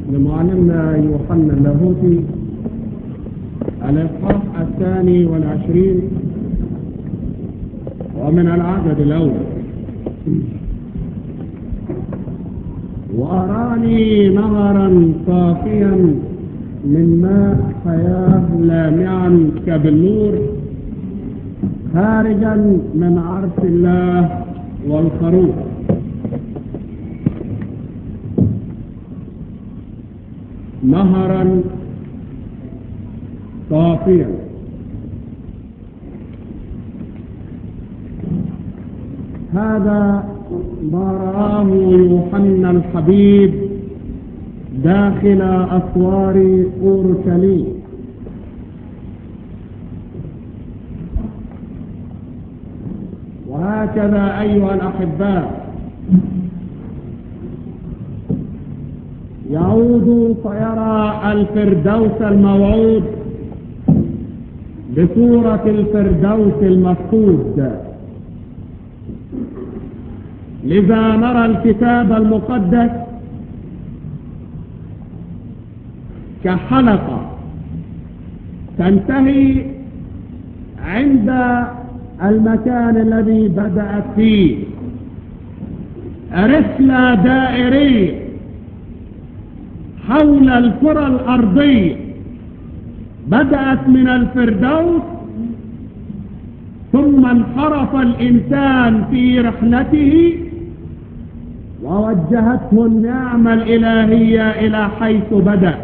لمعلمنا يوحنا اللاهوتي الإصحاح الثاني والعشرين ومن العدد الأول وأراني نهرا صافيا من ماء حياة لامعا كبالنور خارجا من عرش الله والخروف نهرا صافيا هذا ما رآه يوحنا الحبيب داخل أسوار أورشليم وهكذا أيها الأحباء يعود فيرى الفردوس الموعود بصورة الفردوس المفقود لذا نرى الكتاب المقدس كحلقة تنتهي عند المكان الذي بدأت فيه رحلة دائرية حول الكرة الأرضية بدأت من الفردوس ثم انحرف الإنسان في رحلته ووجهته النعمة الإلهية إلى حيث بدأ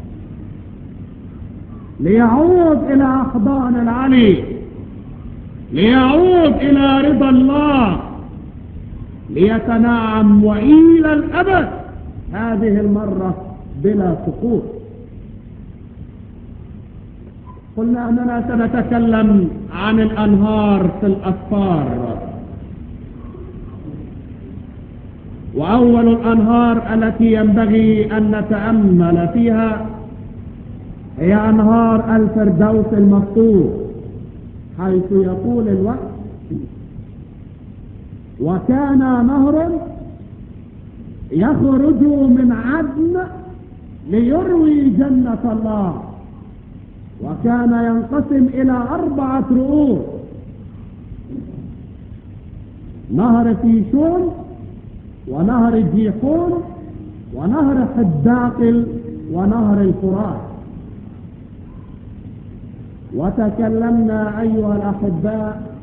ليعود إلى أحضان العلي ليعود إلى رضا الله ليتنعم وإلى الأبد هذه المرة بلا سقوط قلنا أننا سنتكلم عن الأنهار في الأسفار وأول الأنهار التي ينبغي أن نتأمل فيها هي أنهار الفردوس المفتوح حيث يقول الوقت وكان نهر يخرج من عدن ليروي جنة الله وكان ينقسم إلى أربعة رؤوس نهر فيشون ونهر جيحون ونهر حداقل ونهر الفرات وتكلمنا أيها الأحباء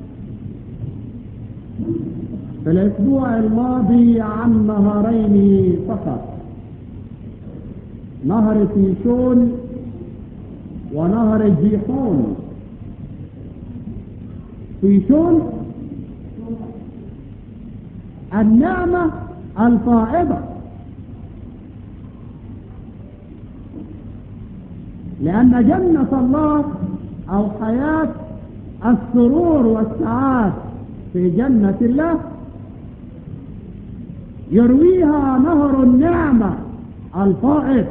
في الأسبوع الماضي عن نهرين فقط نهر فيشون ونهر جيحون فيشون النعمة الفائضة لأن جنة الله أو حياة السرور والسعادة في جنة الله يرويها نهر النعمة الفائض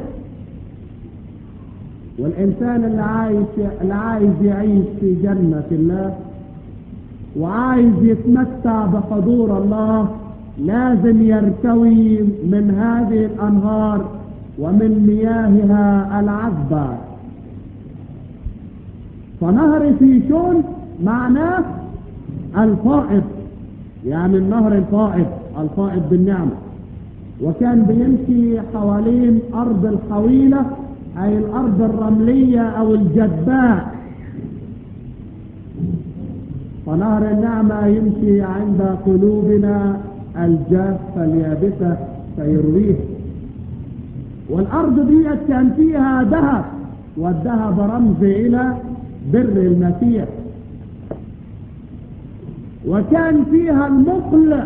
والإنسان اللي عايش اللي عايز يعيش في جنة الله وعايز يتمتع بحضور الله لازم يرتوي من هذه الأنهار ومن مياهها العذبة فنهر فيشون معناه الفائض يعني النهر الفائض الفائض بالنعمة وكان بيمشي حوالين أرض الحويلة أي الأرض الرملية أو الجدباء فنهر النعمة يمشي عند قلوبنا الجافة اليابسة فيرويه والأرض دي كان فيها ذهب والذهب رمز إلى بر المسيح وكان فيها المقل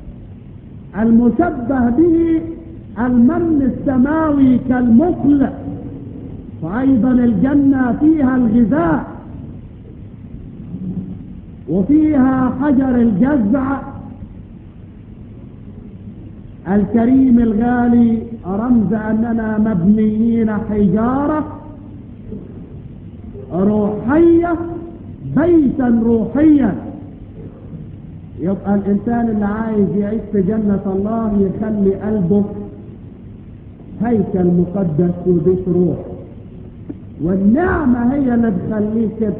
المشبه به المن السماوي كالمقل فأيضا الجنة فيها الغذاء وفيها حجر الجزع الكريم الغالي رمز أننا مبنيين حجارة روحية بيتا روحيا يبقى الإنسان اللي عايز يعيش في جنة الله يخلي قلبه هيكل مقدس وبيت روح والنعمة هي اللي تخليه كده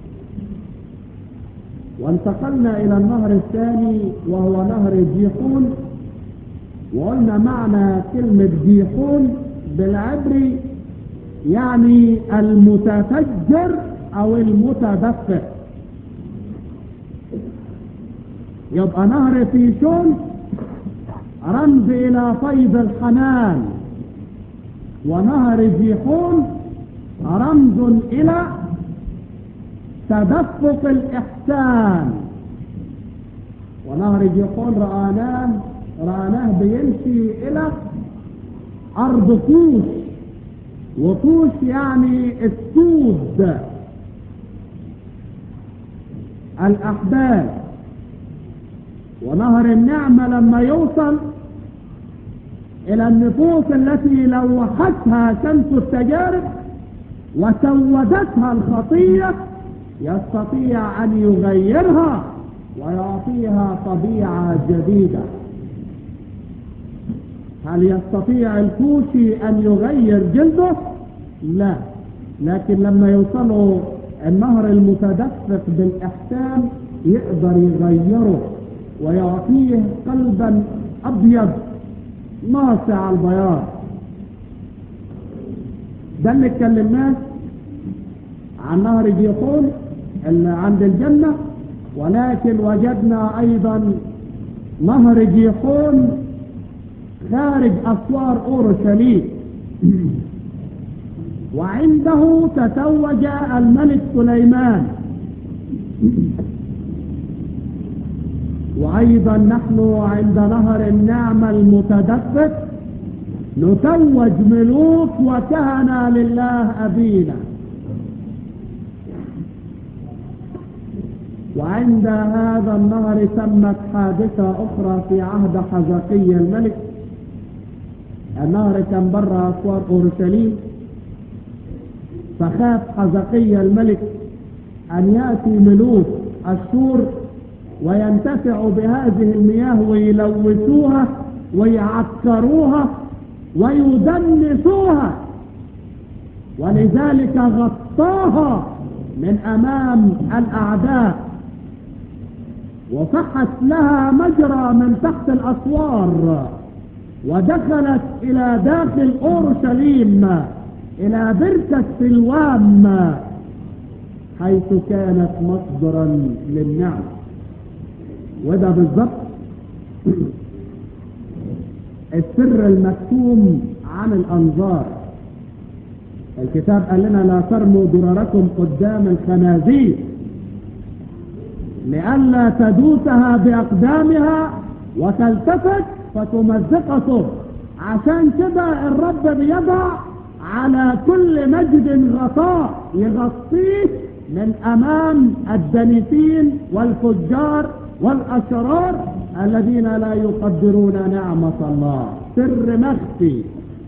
وانتقلنا الى النهر الثاني وهو نهر جيحون وقلنا معنى كلمة جيحون بالعبري يعني المتفجر او المتدفق يبقى نهر فيشون رمز الى فيض الحنان ونهر جيحون رمز الى تدفق الاحسان ونهر جيحون رآناه رآناه بيمشي الى ارض طوش وطوش يعني السود الاحبال ونهر النعمة لما يوصل الى النفوس التي لوحتها شمس التجارب وسودتها الخطية يستطيع ان يغيرها ويعطيها طبيعة جديدة هل يستطيع الكوشي ان يغير جلده لا لكن لما يوصلوا النهر المتدفق بالاحسان يقدر يغيره ويعطيه قلبا ابيض ناصع البياض ده اللي اتكلمناه عن نهر جيحون اللي عند الجنة ولكن وجدنا ايضا نهر جيحون خارج اسوار اورشليم وعنده تزوج الملك سليمان وايضا نحن عند نهر النعمة المتدفق نتوج ملوك وكهنة لله ابينا وعند هذا النهر تمت حادثة اخرى في عهد حزقي الملك النهر كان برا اسوار اورشليم فخاف حزقي الملك ان ياتي ملوك السور وينتفعوا بهذه المياه ويلوثوها ويعكروها ويدنسوها ولذلك غطاها من امام الاعداء وفتحت لها مجرى من تحت الاسوار ودخلت الى داخل اورشليم الى بركة سلوام حيث كانت مصدرا للنعم وده بالضبط السر المكتوم عن الانظار الكتاب قال لنا لا ترموا ضرركم قدام الخنازير لئلا تدوسها باقدامها وتلتفت فتمزقكم عشان كده الرب بيضع على كل مجد غطاء يغطيه من امام الدنيسين والفجار والاشرار الذين لا يقدرون نعمة الله سر مخفي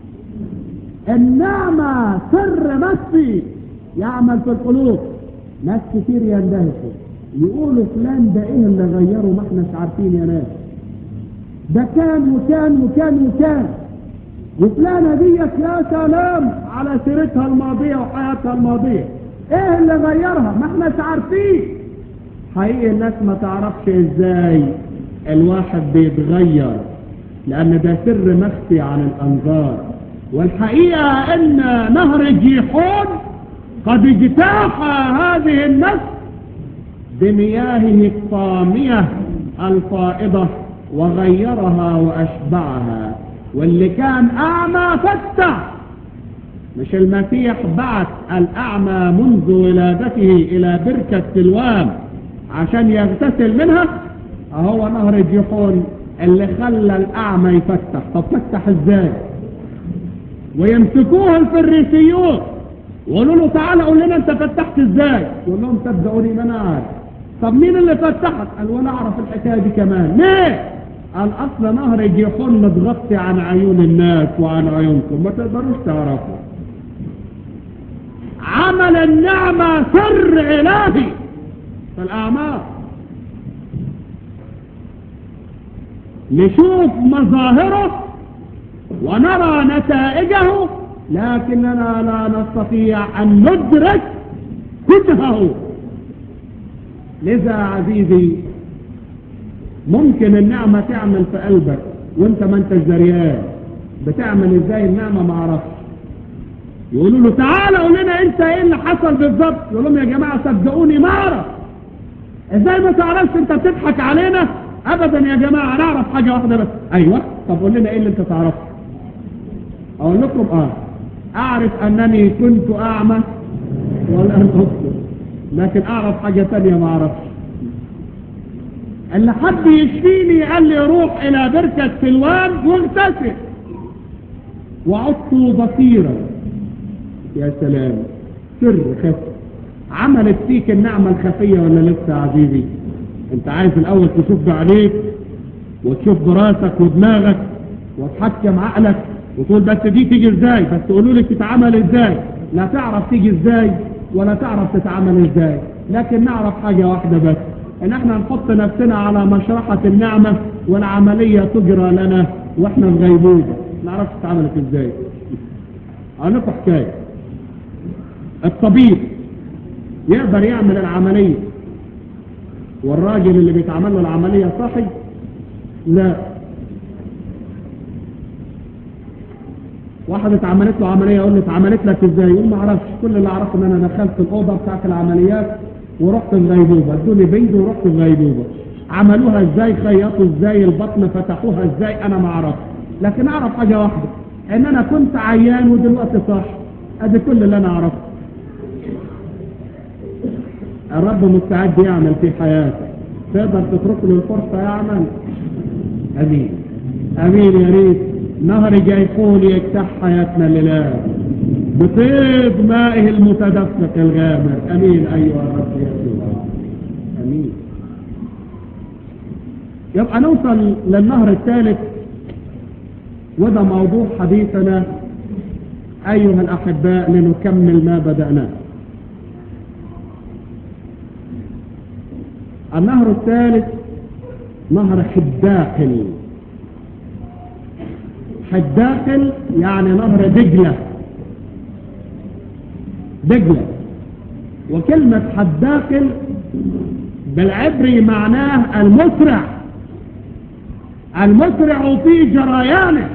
النعمة سر مخفي يعمل في القلوب ناس كتير يندهشوا يقولوا فلان ده ايه اللي غيره ما احناش عارفين يا ناس ده كان وكان وكان وكان وفلانة ديت يا سلام على سيرتها الماضية وحياتها الماضية ايه اللي غيرها ما احناش عارفين حقيقي الناس ما تعرفش ازاي الواحد بيتغير لان ده سر مخفي عن الانظار والحقيقة ان نهر جيحون قد اجتاح هذه النفس بمياهه الطامية الفائضة وغيرها واشبعها واللي كان اعمى فتح مش المسيح بعث الاعمى منذ ولادته الى بركة سلوان عشان يغتسل منها اهو نهر الجيحون اللي خلى الاعمى يفتح طب فتح ازاي ويمسكوه الفريسيون ويقولوا له تعالى قول لنا انت فتحت ازاي يقول لهم صدقوني ما انا عارف طب مين اللي فتحك قال وانا اعرف الحكايه دي كمان ليه قال اصل نهر جيحون متغطي عن عيون الناس وعن عيونكم ما تقدروش تعرفوا عمل النعمة سر الهي في الاعمال نشوف مظاهره ونرى نتائجه لكننا لا نستطيع أن ندرك كتهه لذا عزيزي ممكن النعمة تعمل في قلبك وانت ما انت دريان بتعمل ازاي النعمة ما عرفش يقولوا له تعالى قول لنا انت ايه اللي حصل بالظبط يقول لهم يا جماعة صدقوني ما اعرف ازاي ما تعرفش انت بتضحك علينا ابدا يا جماعة نعرف حاجة واحدة بس ايوه طب قول لنا ايه اللي انت تعرفه اقول لكم اه اعرف انني كنت اعمى والان ابصر لكن اعرف حاجة تانية ما اعرفش اللي حد يشفيني قال لي روح الى بركة سلوان واغتسل وعدت بصيرا يا سلام سر خف عملت فيك النعمة الخفية ولا لسه يا عزيزي انت عايز الاول تشوف بعينيك وتشوف براسك ودماغك وتحكم عقلك وتقول بس دي تيجي ازاي بس تقولوا لي تتعمل ازاي لا تعرف تيجي ازاي ولا تعرف تتعمل ازاي لكن نعرف حاجة واحدة بس ان احنا نحط نفسنا على مشرحة النعمة والعملية تجرى لنا واحنا في غيبوبة نعرف تتعملت ازاي اقول لكم حكاية الطبيب يقدر يعمل العملية والراجل اللي بيتعمل له العملية صحي لا واحد اتعملت له عملية يقول له اتعملت لك ازاي يقول ما اعرفش كل اللي اعرفه ان انا دخلت الاوضه بتاعت العمليات ورحت في غيبوبه ادوني بنج ورحت في غيبوبه عملوها ازاي خيطوا ازاي البطن فتحوها ازاي انا ما اعرفش لكن اعرف حاجه واحده ان انا كنت عيان ودلوقتي صح ادي كل اللي انا اعرفه الرب مستعد يعمل في حياتك تقدر تترك له الفرصه يعمل امين امين يا ريت نهر جيحون يجتاح حياتنا لله بطيب مائه المتدفق الغامر امين ايها الرب يسوع امين يبقى نوصل للنهر الثالث وده موضوع حديثنا ايها الاحباء لنكمل ما بدأناه النهر الثالث نهر حداقل حداقل يعني نهر دجلة دجلة وكلمة حداقل بالعبري معناه المسرع المسرع في جريانه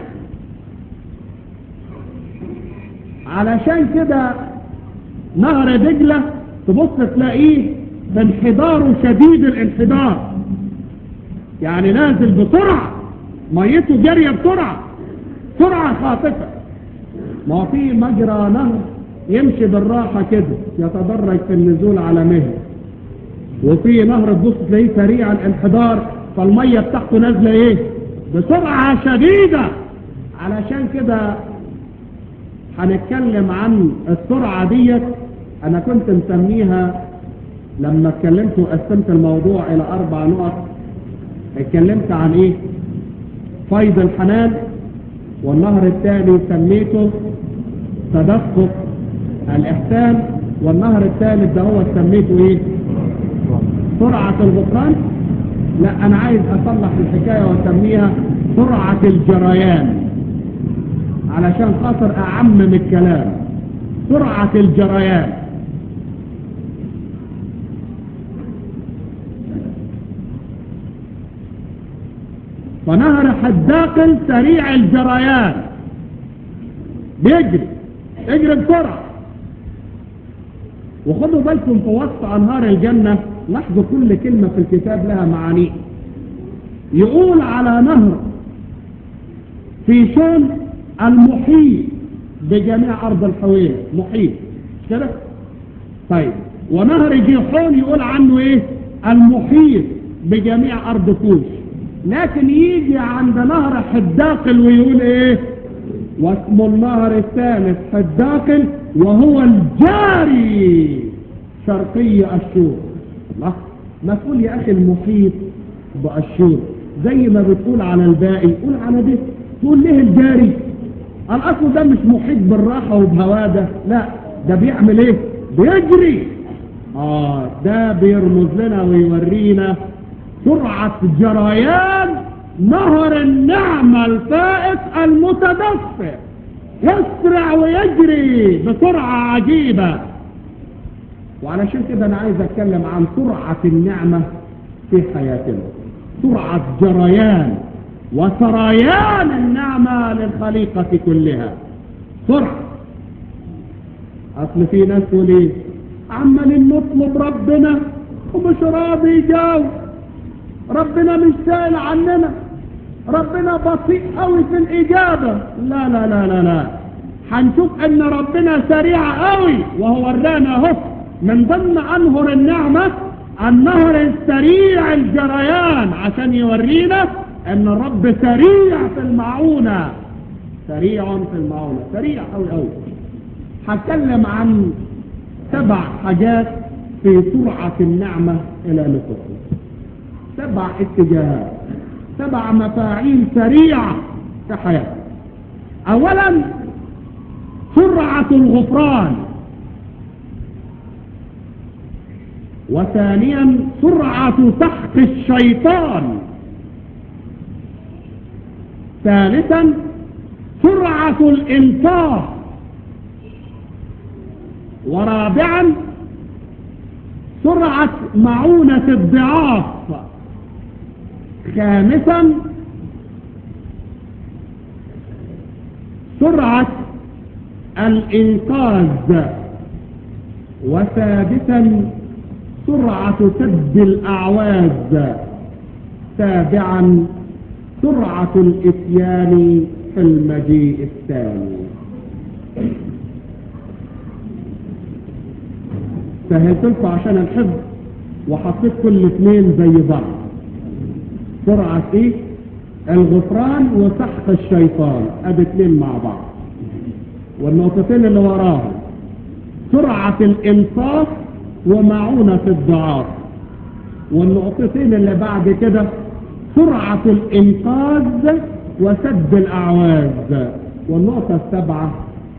علشان كده نهر دجلة تبص تلاقيه بانحداره شديد الانحدار يعني نازل بسرعة ميته جارية بسرعة سرعة خاطفة ما هو في مجرى نهر يمشي بالراحة كده يتدرج في النزول على مهل وفي نهر تبص تلاقيه سريع الانحدار فالمية بتاعته نازلة ايه بسرعة شديدة علشان كده هنتكلم عن السرعة ديت انا كنت مسميها لما اتكلمت وقسمت الموضوع الى اربع نقط اتكلمت عن ايه فيض الحنان والنهر الثاني سميته تدفق الاحسان والنهر الثالث ده هو سميته ايه سرعة الغفران لا انا عايز اصلح الحكاية واسميها سرعة الجريان علشان خاطر اعمم الكلام سرعة الجريان فنهر حداقل سريع الجريان بيجري اجري بسرعة وخدوا بالكم في وسط انهار الجنة لاحظوا كل كلمة في الكتاب لها معاني يقول على نهر في شون المحيط بجميع ارض الحويلة محيط مش كده طيب ونهر جيحون يقول عنه ايه المحيط بجميع ارض كوش لكن يجي عند نهر حداقل ويقول ايه واسم النهر الثالث حداقل وهو الجاري شرقي اشور الله ما تقول يا اخي المحيط باشور زي ما بتقول على الباقي قول على ده تقول ليه الجاري الاصل ده مش محيط بالراحة وبهواده لا ده بيعمل ايه بيجري اه ده بيرمز لنا ويورينا سرعة جريان نهر النعمة الفائق المتدفق يسرع ويجري بسرعة عجيبة وعلشان كده انا عايز اتكلم عن سرعة النعمة في حياتنا سرعة جريان وسريان النعمة للخليقة كلها سرعة اصل في ناس تقول ايه عمالين نطلب ربنا ومش راضي يجاوب ربنا مش سائل عننا ربنا بطيء قوي في الاجابة لا لا لا لا لا هنشوف ان ربنا سريع قوي وهو ورانا اهو من ضمن انهر النعمة النهر السريع الجريان عشان يورينا ان الرب سريع في المعونة سريع في المعونة سريع قوي قوي هتكلم عن سبع حاجات في سرعة النعمة الى نفسه سبع اتجاهات سبع مفاعيل سريعة في حياتنا اولا سرعة الغفران وثانيا سرعة سحق الشيطان ثالثا سرعة الانصاف ورابعا سرعة معونة الضعاف خامسا سرعة الإنقاذ وسادسا سرعة سد الأعواز سابعا سرعة الإتيان في المجيء الثاني سهلت لكم عشان الحفظ وحطيت كل اثنين زي بعض سرعة ايه الغفران وسحق الشيطان ادي اثنين مع بعض والنقطتين اللي وراهم سرعة الانصاف ومعونة الضعاف والنقطتين اللي بعد كده سرعة الانقاذ وسد الاعواز والنقطة السبعة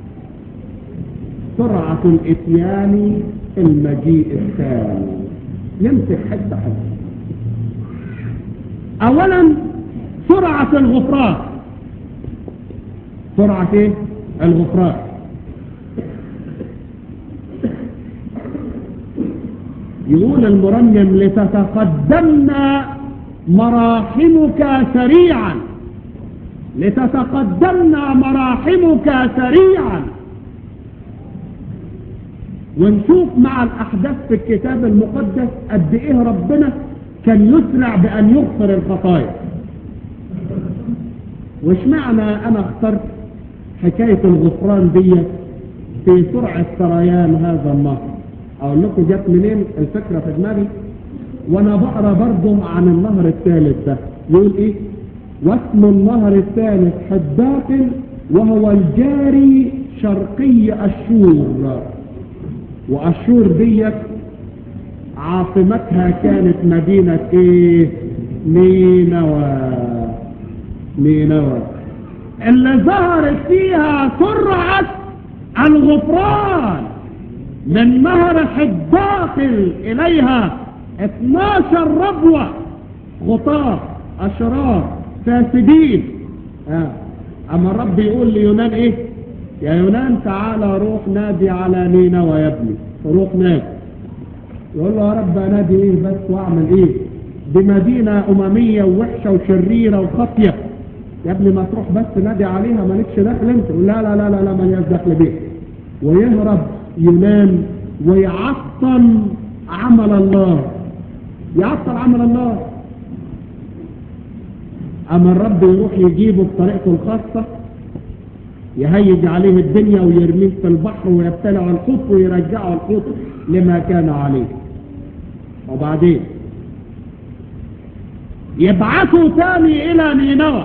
سرعة الاتيان في المجيء الثاني نمسك حتة حتة اولا سرعة الغفران سرعة ايه الغفران يقول المرنم لتتقدمنا مراحمك سريعا لتتقدمنا مراحمك سريعا ونشوف مع الأحداث في الكتاب المقدس قد إيه ربنا كان يسرع بأن يغفر الخطايا وش معنى أنا اخترت حكاية الغفران دي في سرعة سريان هذا النهر أقول لكم جت منين الفكرة في دماغي وأنا بقرا برضه عن النهر الثالث ده يقول إيه واسم النهر الثالث حداقل وهو الجاري شرقي أشور وأشور ديت عاصمتها كانت مدينة ايه نينوى نينوى اللي ظهرت فيها سرعة الغفران من نهر حداقل اليها 12 ربوة خطاة اشرار فاسدين آه. اما الرب يقول ليونان ايه يا يونان تعالى روح نادي على نينوى يا ابني روح نادي يقول له يا رب انادي ايه بس واعمل ايه دي مدينة اممية ووحشة وشريرة وخطية يا ابني ما تروح بس نادي عليها مالكش دخل انت لا لا لا لا لا مالياش دخل بيها ويهرب يونان ويعطل عمل الله يعطل عمل الله اما الرب يروح يجيبه بطريقته الخاصة يهيج عليه الدنيا ويرميه في البحر ويبتلع الحوت ويرجعه الحوت لما كان عليه وبعدين يبعثوا تاني الى نينوى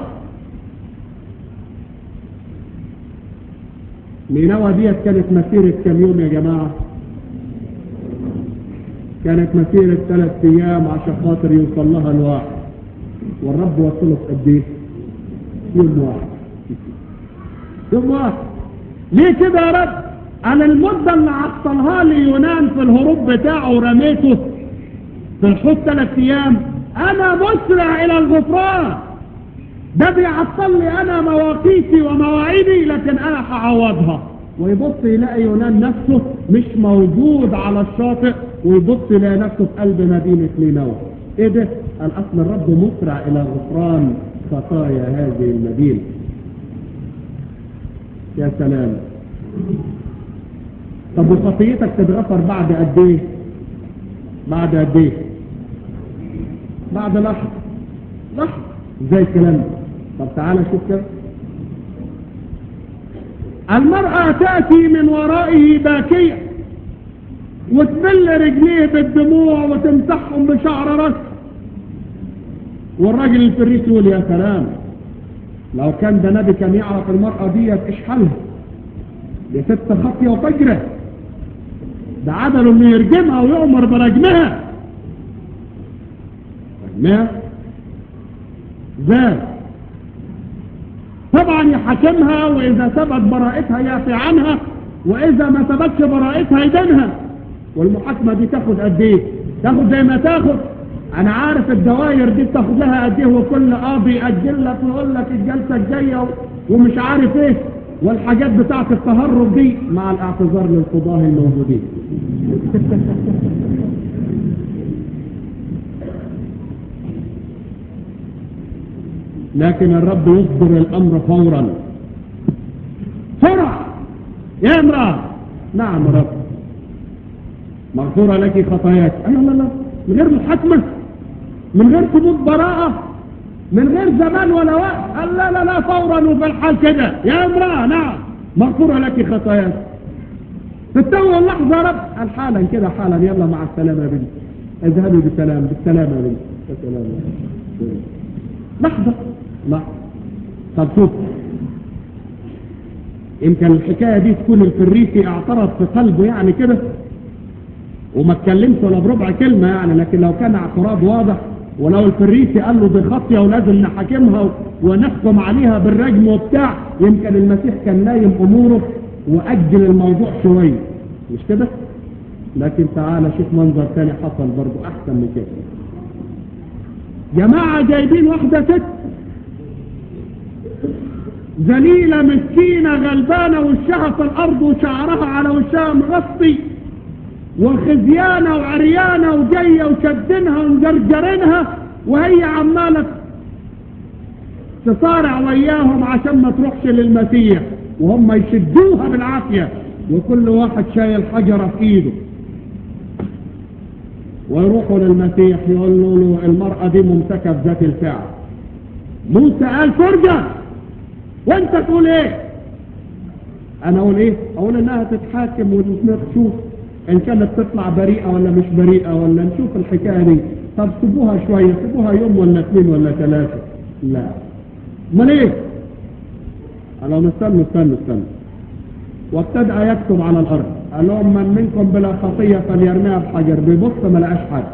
نينوى ديت كانت مسيرة كم يوم يا جماعة كانت مسيرة ثلاث ايام عشان خاطر يوصل لها الواحد والرب وصله في قد ايه يوم واحد يوم واحد ليه كده يا رب انا المدة اللي عطلها لي يونان في الهروب بتاعه ورميته في الحوت ثلاث ايام انا مسرع الى الغفران ده بيعطل لي انا مواقيتي ومواعيدي لكن انا هعوضها ويبص يلاقي يونان نفسه مش موجود على الشاطئ ويبص يلاقي نفسه في قلب مدينة نينوى ايه ده الاصل الرب مسرع الى غفران خطايا هذه المدينة يا سلام طب وخطيتك تتغفر بعد قد ايه بعد قد ايه بعد لحظة لحظة زي الكلام ده طب تعالى شوف كده المرأة تأتي من ورائه باكية وتبل رجليه بالدموع وتمسحهم بشعر رأسه والراجل الفريس يقول يا سلام لو كان ده نبي كان يعرف المرأة ديت ايش حالها دي ست خطية وفجرة ده عدله انه يرجمها ويؤمر برجمها رجمها ازاي طبعا يحاكمها واذا ثبت براءتها يعفي عنها واذا ما ثبتش براءتها يدينها والمحاكمة دي تاخد قد ايه تاخد زي ما تاخد انا عارف الدوائر دي بتاخد لها قد ايه وكل قاضي يأجل لك ويقول لك الجلسة الجاية ومش عارف ايه والحاجات بتاعت التهرب دي مع الاعتذار للقضاه الموجودين لكن الرب يصدر الامر فورا سرعة يا امرأة نعم رب مغفورة لك خطاياك ايوه لا لا من غير محاكمة من غير ثبوت براءة من غير زمان ولا وقت قال لا لا لا فورا وفي الحال كده يا امرأة نعم مغفورة لك خطاياك تتوه اللحظة يا رب قال حالا كده حالا يلا مع السلامة يا بنتي اذهبي بسلام بالسلامة يا بنتي بالسلامة لحظة لحظة طب شوف يمكن الحكاية دي تكون الفريسي اعترض في قلبه يعني كده وما اتكلمش ولا بربع كلمة يعني لكن لو كان اعتراض واضح ولو الفريسي قال له دي خطية ولازم نحاكمها ونحكم عليها بالرجم وبتاع يمكن المسيح كان نايم اموره واجل الموضوع شوية مش كده لكن تعالى شوف منظر تاني حصل برضو احسن من كده جماعة جايبين واحدة ست ذليلة مسكينة غلبانة وشها في الارض وشعرها على وشها مغطي وخزيانة وعريانة وجاية وشدنها ومجرجرينها وهي عمالة تصارع وياهم عشان ما تروحش للمسيح وهم يشدوها بالعافية وكل واحد شايل حجرة في ايده ويروحوا للمسيح يقولوا له المرأة دي ممسكة بذات الفعل موسى قال فرجة وانت تقول ايه انا اقول ايه اقول انها تتحاكم ونشوف ان كانت تطلع بريئة ولا مش بريئة ولا نشوف الحكاية دي طب سيبوها شوية سيبوها يوم ولا اثنين ولا ثلاثة لا ما ليه قال لهم استنوا استنوا استنوا وابتدأ يكتب على الارض قال لهم من منكم بلا خطية فليرميها بحجر بيبص ما لقاش حد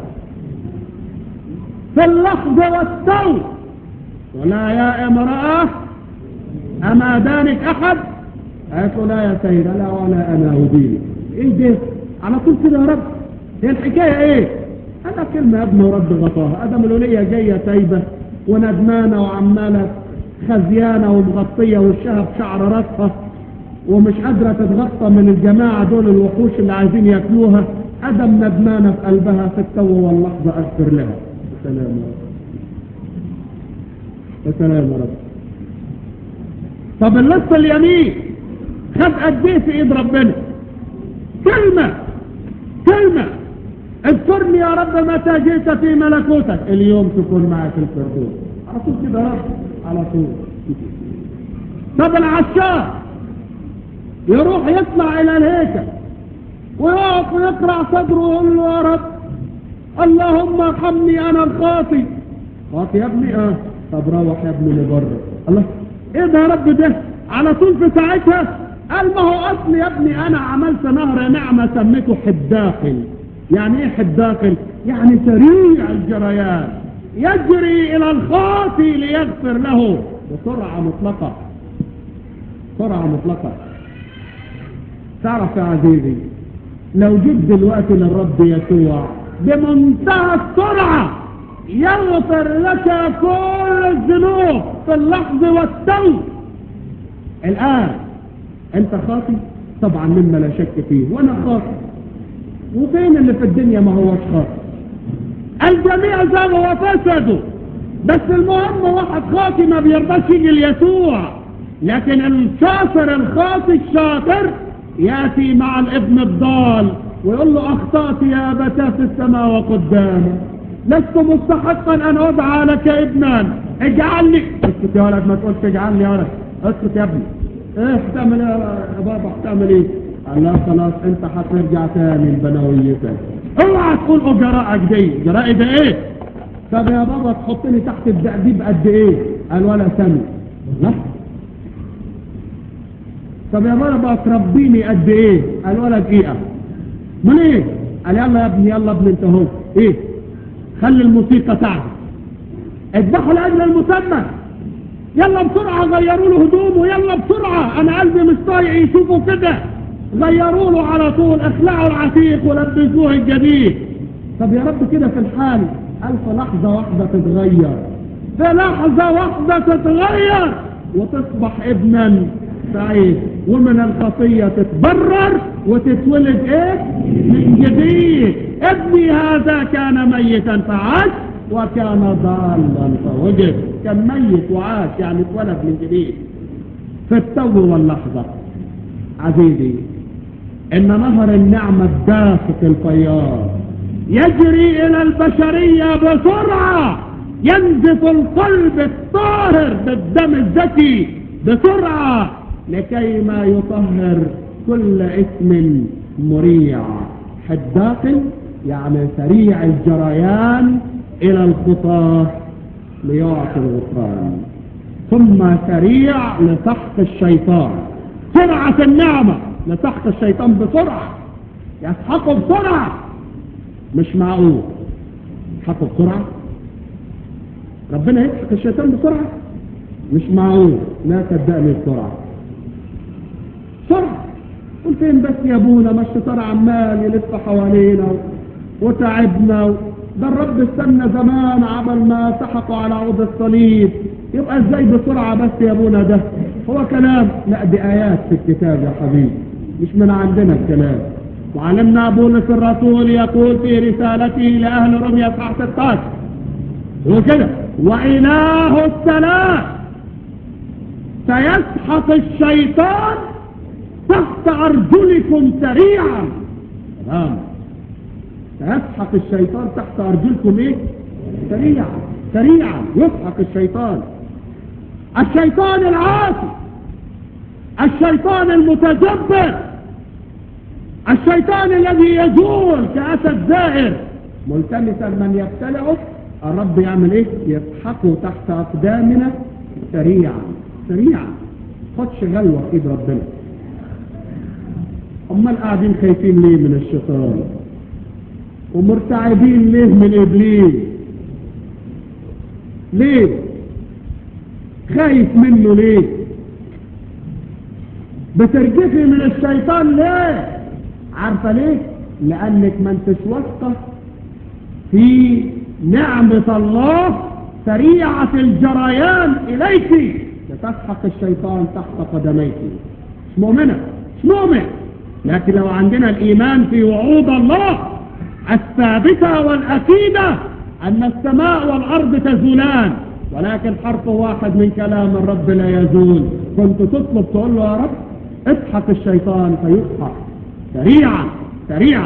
في اللحظة والتو ولا يا امرأة اما دانك احد قالت له لا يا سيد لا ولا انا وديني ايه ده على طول كده يا رب هي الحكاية ايه انا كلمة يا ابن ورب غطاها ادم الولية جاية تايبة وندمانة وعمالة خزيانة ومغطية وشها بشعر راسها ومش قادرة تتغطى من الجماعة دول الوحوش اللي عايزين ياكلوها ادم ندمانة في قلبها في التو واللحظة اغفر لها سلام يا رب يا سلام يا رب طب اللص اليمين خد قد ايه في ايد ربنا كلمة كلمة اذكرني يا رب متى جئت في ملكوتك اليوم تكون معي في الفردوس على طول كده يا رب على طول طب العشاء يروح يطلع الى الهيكل ويقف ويقرع صدره ويقول له يا رب اللهم ارحمني انا الخاطي خاطي يا ابني اه طب روح يا ابني لبره الله ايه ده يا رب ده على طول في ساعتها قال ما هو اصل يا ابني انا عملت نهر نعمة سميته حداقل يعني ايه حداقل يعني سريع الجريان يجري الى الخاطي ليغفر له بسرعة مطلقة سرعة مطلقة تعرف يا عزيزي لو جيت دلوقتي للرب يسوع بمنتهى السرعة يغفر لك كل الذنوب في اللحظ والتو الآن أنت خاطي طبعا مما لا شك فيه وأنا خاطي وفين اللي في الدنيا ما هوش خاطي الجميع زاغوا وفسدوا بس المهم واحد خاطي ما بيرضاش يجي ليسوع لكن الشاطر الخاطي الشاطر ياتي مع الابن الضال ويقول له اخطات يا ابتاه في السماء وقدامك لست مستحقا ان ادعى لك ابنا اجعلني اسكت يا ولد ما تقولش اجعلني يا ولد اسكت يا ابني ايه هتعمل ايه يا بابا هتعمل ايه قال لا خلاص انت هترجع تاني لبنويتك اوعى تقول اجرائك دي اجرائي ده ايه طب يا بابا تحطني تحت التأديب قد ايه قال ولا سنة لا طب يا بابا تربيني قد ايه قال ولا دقيقة من ايه قال يلا يا ابني يلا ابني انت اهو ايه خلي الموسيقى تعزف اذبحوا لاجل المسمى يلا بسرعة غيروا له هدومه يلا بسرعة انا قلبي مش طايق يشوفوا كده غيروا له على طول اخلعوا العتيق ولبسوه الجديد طب يا رب كده في الحال قال في لحظة واحدة تتغير في لحظة واحدة تتغير وتصبح ابنا سعيد ومن الخطية تتبرر وتتولد ايه من جديد ابني هذا كان ميتا فعاش وكان ضالا فوجد كان ميت وعاش يعني اتولد من جديد في التو واللحظة عزيزي ان نهر النعمة الدافق الفياض يجري الى البشرية بسرعة ينزف القلب الطاهر بالدم الزكي بسرعة لكي ما يطهر كل اسم مريع حداق يعني سريع الجريان الى الخطاة ليعطي الغفران ثم سريع لسحق الشيطان سرعة النعمة لسحق الشيطان بسرعة يسحقه بسرعة مش معقول يسحقه بسرعة ربنا يسحق الشيطان بسرعة مش معقول لا صدقني بسرعة بسرعة قلت فين بس يا ابونا ما الشيطان عمال يلف حوالينا وتعبنا ده الرب استنى زمان عمل ما سحقوا على عود الصليب يبقى ازاي بسرعة بس يا ابونا ده هو كلام لا دي ايات في الكتاب يا حبيبي مش من عندنا الكلام وعلمنا بولس الرسول يقول في رسالته لأهل روميا اصحاح 16 وكده وإله السلام سيسحق الشيطان تحت أرجلكم سريعا تمام سيسحق الشيطان تحت أرجلكم إيه سريعا سريعا يسحق الشيطان الشيطان العاصي الشيطان المتجبر الشيطان الذي يجول كأسد زائر ملتمسا من يبتلعه الرب يعمل ايه يسحقه تحت اقدامنا سريعا سريعا خدش غلوة في ايد ربنا امال قاعدين خايفين ليه من الشيطان ومرتعبين ليه من ابليس ليه خايف منه ليه بترجفي من الشيطان ليه عارفة ليه لانك ما انتش واثقه في نعمة الله سريعة الجريان اليك لتسحق الشيطان تحت قدميك مش مؤمنة مش مؤمن لكن لو عندنا الايمان في وعود الله الثابتة والاكيدة ان السماء والارض تزولان ولكن حرف واحد من كلام الرب لا يزول كنت تطلب تقول له يا رب اسحق الشيطان فيسحق سريعا سريعا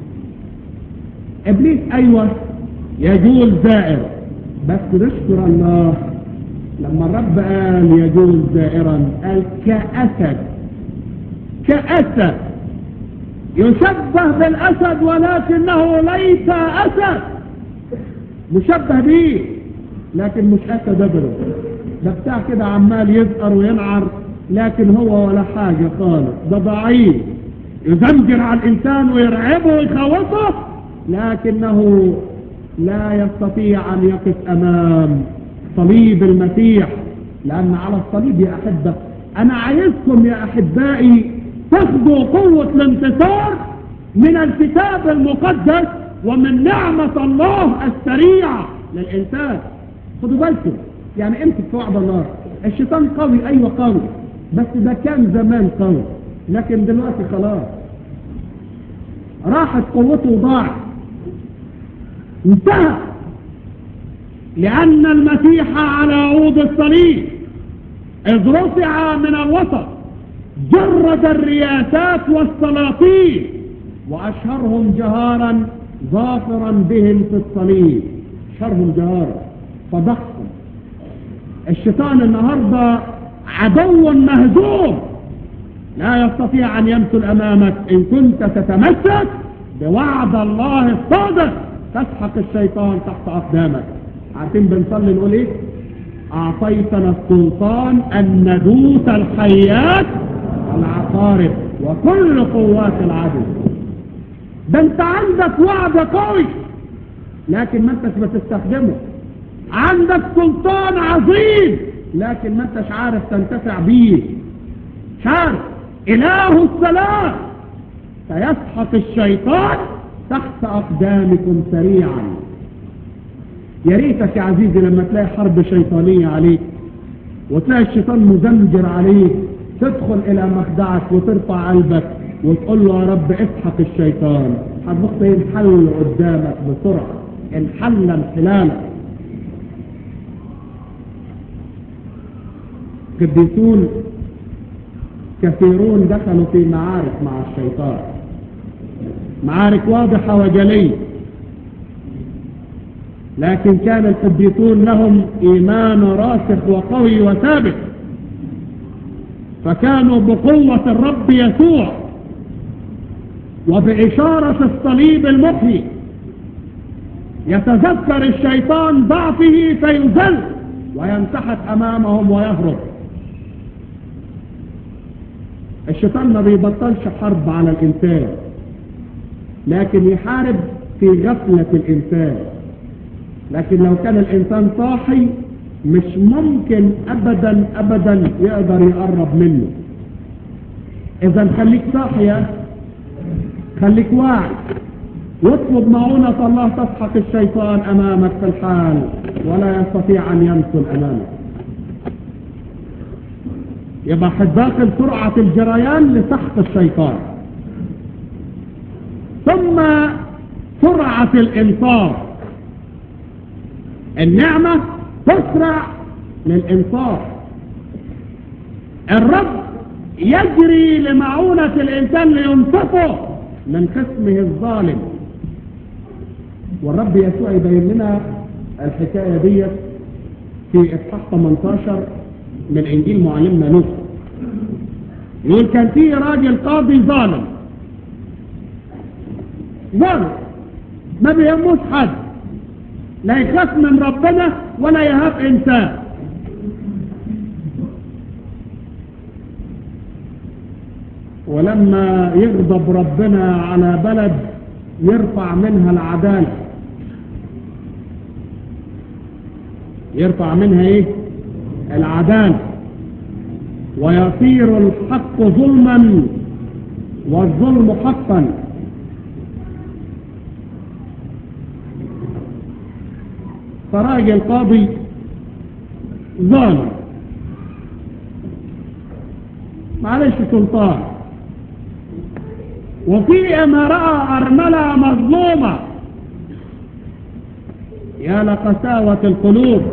ابليس ايوه يجول زائر بس نشكر الله لما الرب قال يجول زائرا قال كأسد كأسد يشبه بالأسد ولكنه ليس أسد مشبه به لكن مش أسد أبدا ده بتاع كده عمال يزقر وينعر لكن هو ولا حاجة خالص ده ضعيف يزمجر على الإنسان ويرعبه ويخوفه لكنه لا يستطيع أن يقف أمام صليب المسيح لأن على الصليب يا أحبة أنا عايزكم يا أحبائي تاخدوا قوة الانتصار من الكتاب المقدس ومن نعمة الله السريعة للإنسان خدوا بالكم يعني امسك في وعد الله الشيطان قوي ايوه قوي بس ده كان زمان قوي لكن دلوقتي خلاص راحت قوته وضاعت انتهى لأن المسيح على عود الصليب إذ رفع من الوسط جرد الرياسات والسلاطين وأشهرهم جهارا ظافرا بهم في الصليب أشهرهم جهارا فضحهم الشيطان النهاردة عدو مهزوم لا يستطيع أن يمثل أمامك إن كنت تتمسك بوعد الله الصادق تسحق الشيطان تحت أقدامك عارفين بنصلي نقول إيه أعطيتنا السلطان أن ندوس الحيات والعقارب وكل قوات العدو ده انت عندك وعد قوي لكن ما انتش بتستخدمه عندك سلطان عظيم لكن ما انتش عارف تنتفع بيه مش عارف اله السلام سيسحق الشيطان تحت اقدامكم سريعا يا ريتك يا عزيزي لما تلاقي حرب شيطانية عليك وتلاقي الشيطان مزمجر عليك تدخل الى مخدعك وترفع قلبك وتقول له يا رب اسحق الشيطان هتبص ينحل قدامك بسرعة انحل انحلالا قديسون كثيرون دخلوا في معارك مع الشيطان معارك واضحة وجلية لكن كان القديسون لهم إيمان راسخ وقوي وثابت فكانوا بقوة الرب يسوع وبإشارة الصليب المحيي يتذكر الشيطان ضعفه فيذل وينسحب أمامهم ويهرب الشيطان ما بيبطلش حرب على الإنسان لكن يحارب في غفلة الإنسان لكن لو كان الإنسان صاحي مش ممكن أبدا أبدا يقدر يقرب منه إذا خليك صاحية خليك واعي واطلب معونة الله تسحق الشيطان أمامك في الحال ولا يستطيع أن يمثل أمامك يبقى حداخل سرعة الجريان لسحق الشيطان ثم سرعة الإنصاف النعمة تسرع للإنصاف الرب يجري لمعونة الإنسان لينصفه من خصمه الظالم والرب يسوع يبين لنا الحكاية دي في إصحاح 18 من إنجيل معلمنا لوط يقول كان في راجل قاضي ظالم ظالم ما بيهموش حد لا يخاف من ربنا ولا يهاب إنسان ولما يغضب ربنا على بلد يرفع منها العدالة يرفع منها ايه العدالة ويصير الحق ظلما والظلم حقا فراجل قاضي ظالم معلش سلطان وفي امرأة أرملة مظلومة يا لقساوة القلوب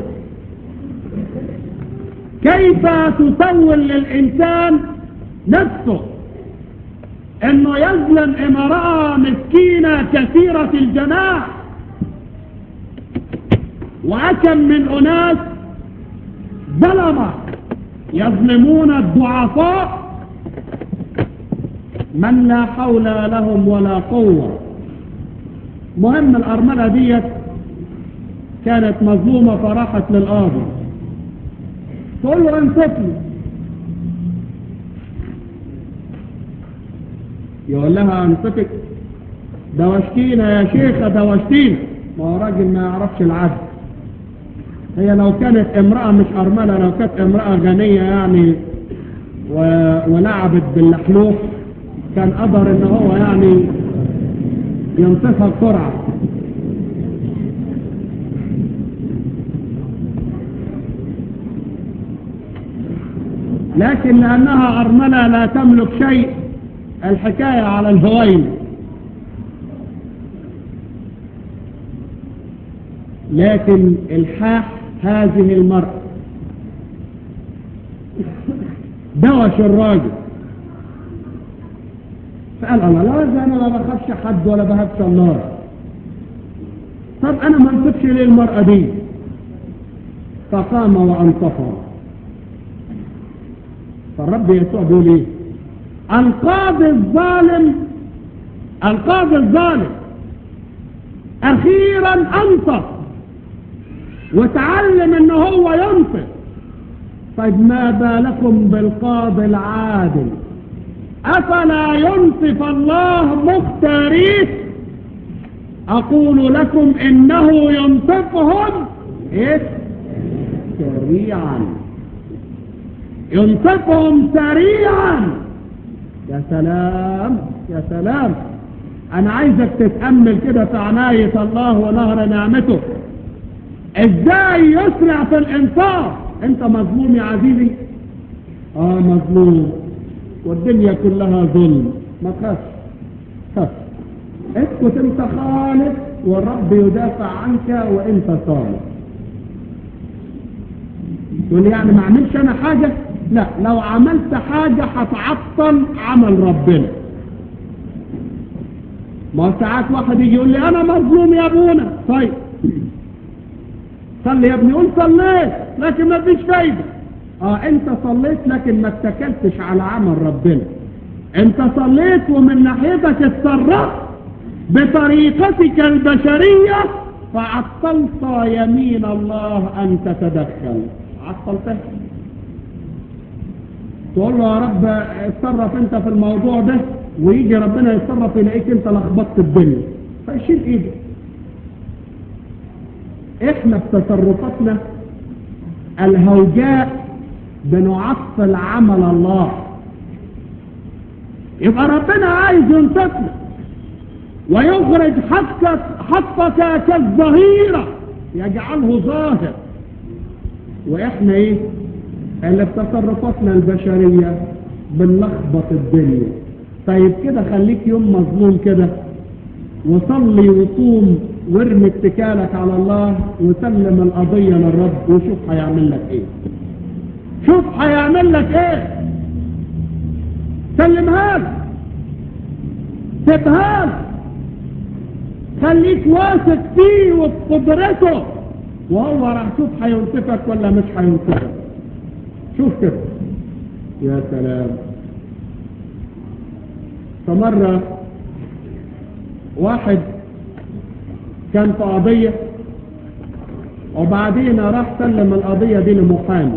كيف تسول للإنسان نفسه انه يظلم امرأة مسكينة كثيرة الجناح وأكم من أناس ظلمة يظلمون الضعفاء من لا حول لهم ولا قوة مهم الأرملة ديت كانت مظلومة فراحت للقاضي تقول له انصفني يقول لها انصفك دوشتينا يا شيخة دوشتينا ما هو راجل ما يعرفش العدل هي لو كانت امرأة مش أرملة لو كانت امرأة غنية يعني و... ولعبت باللحلوح كان قدر ان هو يعني ينصفها بسرعة لكن لأنها أرملة لا تملك شيء الحكاية على الهوين لكن الحاح هذه المرأة دوش الراجل فقال الله لا ده انا ما بخافش حد ولا بهبش الله طب انا ما انصفش ليه المرأة دي فقام وانصفها فالرب يسوع بيقول ايه القاضي الظالم القاضي الظالم اخيرا انصف وتعلم ان هو ينصف طيب ما بالكم بالقاضي العادل افلا ينصف الله مختاريه اقول لكم انه ينصفهم ايه سريعا ينصفهم سريعا يا سلام يا سلام انا عايزك تتأمل كده في عناية الله ونهر نعمته ازاي يسرع في الانصاف انت مظلوم يا عزيزي اه مظلوم والدنيا كلها ظلم ما تخافش خف اسكت انت خالص والرب يدافع عنك وانت صالح تقول لي يعني ما اعملش انا حاجة لا لو عملت حاجة هتعطل عمل ربنا ما ساعات واحد يجي يقول لي انا مظلوم يا ابونا طيب صلي يا ابني قول صليت لكن ما فيش فايدة اه انت صليت لكن ما اتكلتش على عمل ربنا انت صليت ومن ناحيتك اتصرفت بطريقتك البشرية فعطلت يمين الله ان تتدخل عطلتها تقول له يا رب اتصرف انت في الموضوع ده ويجي ربنا يتصرف يلاقيك انت لخبطت الدنيا فيشيل ايده احنا بتصرفاتنا الهوجاء بنعطل عمل الله يبقى ربنا عايز ينصفنا ويخرج حقك حقك كالظهيرة يجعله ظاهر واحنا ايه اللي بتصرفاتنا البشرية بنلخبط الدنيا طيب كده خليك يوم مظلوم كده وصلي وصوم وارمي اتكالك على الله وسلم القضية للرب وشوف هيعمل لك ايه شوف هيعمل لك ايه سلمها له سيبها له خليك واثق فيه وفي قدرته وهو راح شوف هينصفك ولا مش هينصفك شوف كده يا سلام فمرة واحد كان في قضية وبعدين راح سلم القضية دي لمحامي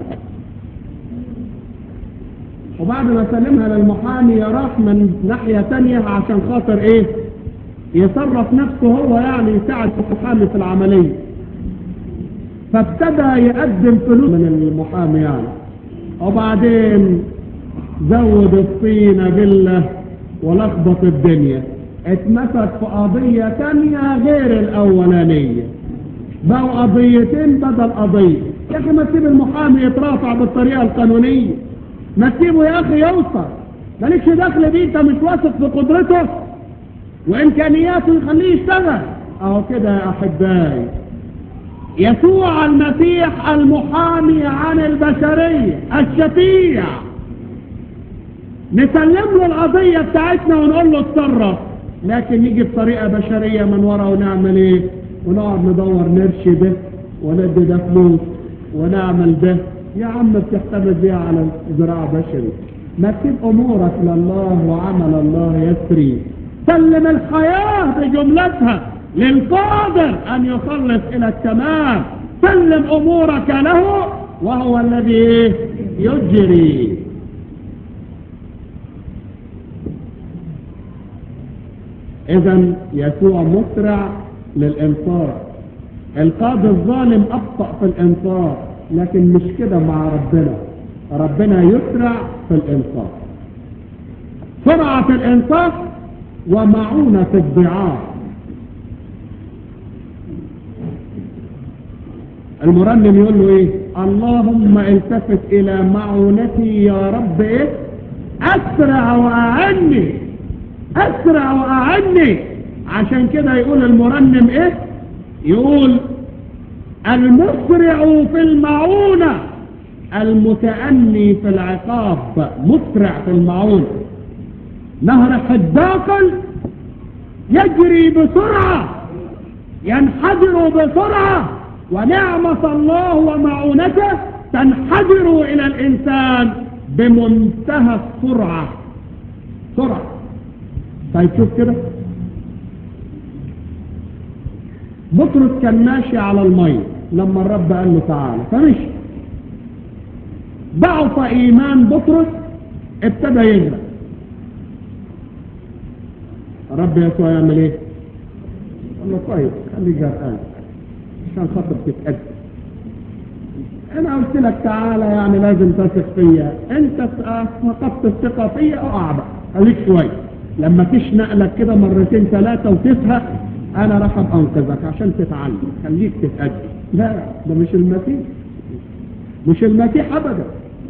وبعد ما سلمها للمحامي راح من ناحية تانية عشان خاطر ايه يصرف نفسه هو يعني يساعد المحامي في العملية فابتدى يقدم فلوس من المحامي يعني وبعدين زود الطينة بالله ولخبط الدنيا اتمسك في قضية تانية غير الأولانية بقوا قضيتين بدل قضية يا أخي ما تسيب المحامي يترافع بالطريقة القانونية ما تسيبه يا أخي يوصل مالكش دخل بيه أنت مش واثق في قدرته وإمكانياته يخليه يشتغل أهو كده يا أحبائي يسوع المسيح المحامي عن البشرية الشفيع نسلم له القضية بتاعتنا ونقول له اتصرف لكن نيجي بطريقة بشرية من ورا ونعمل ايه ونقعد ندور نرشي ده وندي ده فلوس ونعمل ده يا عم بتعتمد بيها على زراعة بشري ما تسيب امورك لله وعمل الله يسري سلم الحياة بجملتها للقادر ان يخلص الى التمام سلم امورك له وهو الذي يجري اذا يسوع مسرع للانصاف القاضي الظالم اخطأ في الانصاف لكن مش كده مع ربنا ربنا يسرع في الانصاف سرعة الانصاف ومعونة الضعاف المرنم يقول له ايه اللهم التفت الى معونتي يا رب ايه اسرع واعني اسرع واعني عشان كده يقول المرنم ايه يقول المسرع في المعونة المتأني في العقاب مسرع في المعونة نهر حداقل يجري بسرعة ينحدر بسرعة ونعمة الله ومعونته تنحدر إلى الإنسان بمنتهى السرعة سرعة طيب شوف كده بطرس كان ماشي على المية لما الرب قال له تعالى فمشي ضعف إيمان بطرس ابتدى يغرق الرب يسوع يعمل ايه؟ قال له طيب خليه جرقان عشان خاطر تتأكد انا قلت لك تعالى يعني لازم تثق فيا انت فقدت الثقة فيا اقع بقى خليك شوية لما تشنق لك كده مرتين ثلاثة وتفهم انا راح ابقى انقذك عشان تتعلم خليك تتأكد لا ده مش المسيح مش المسيح ابدا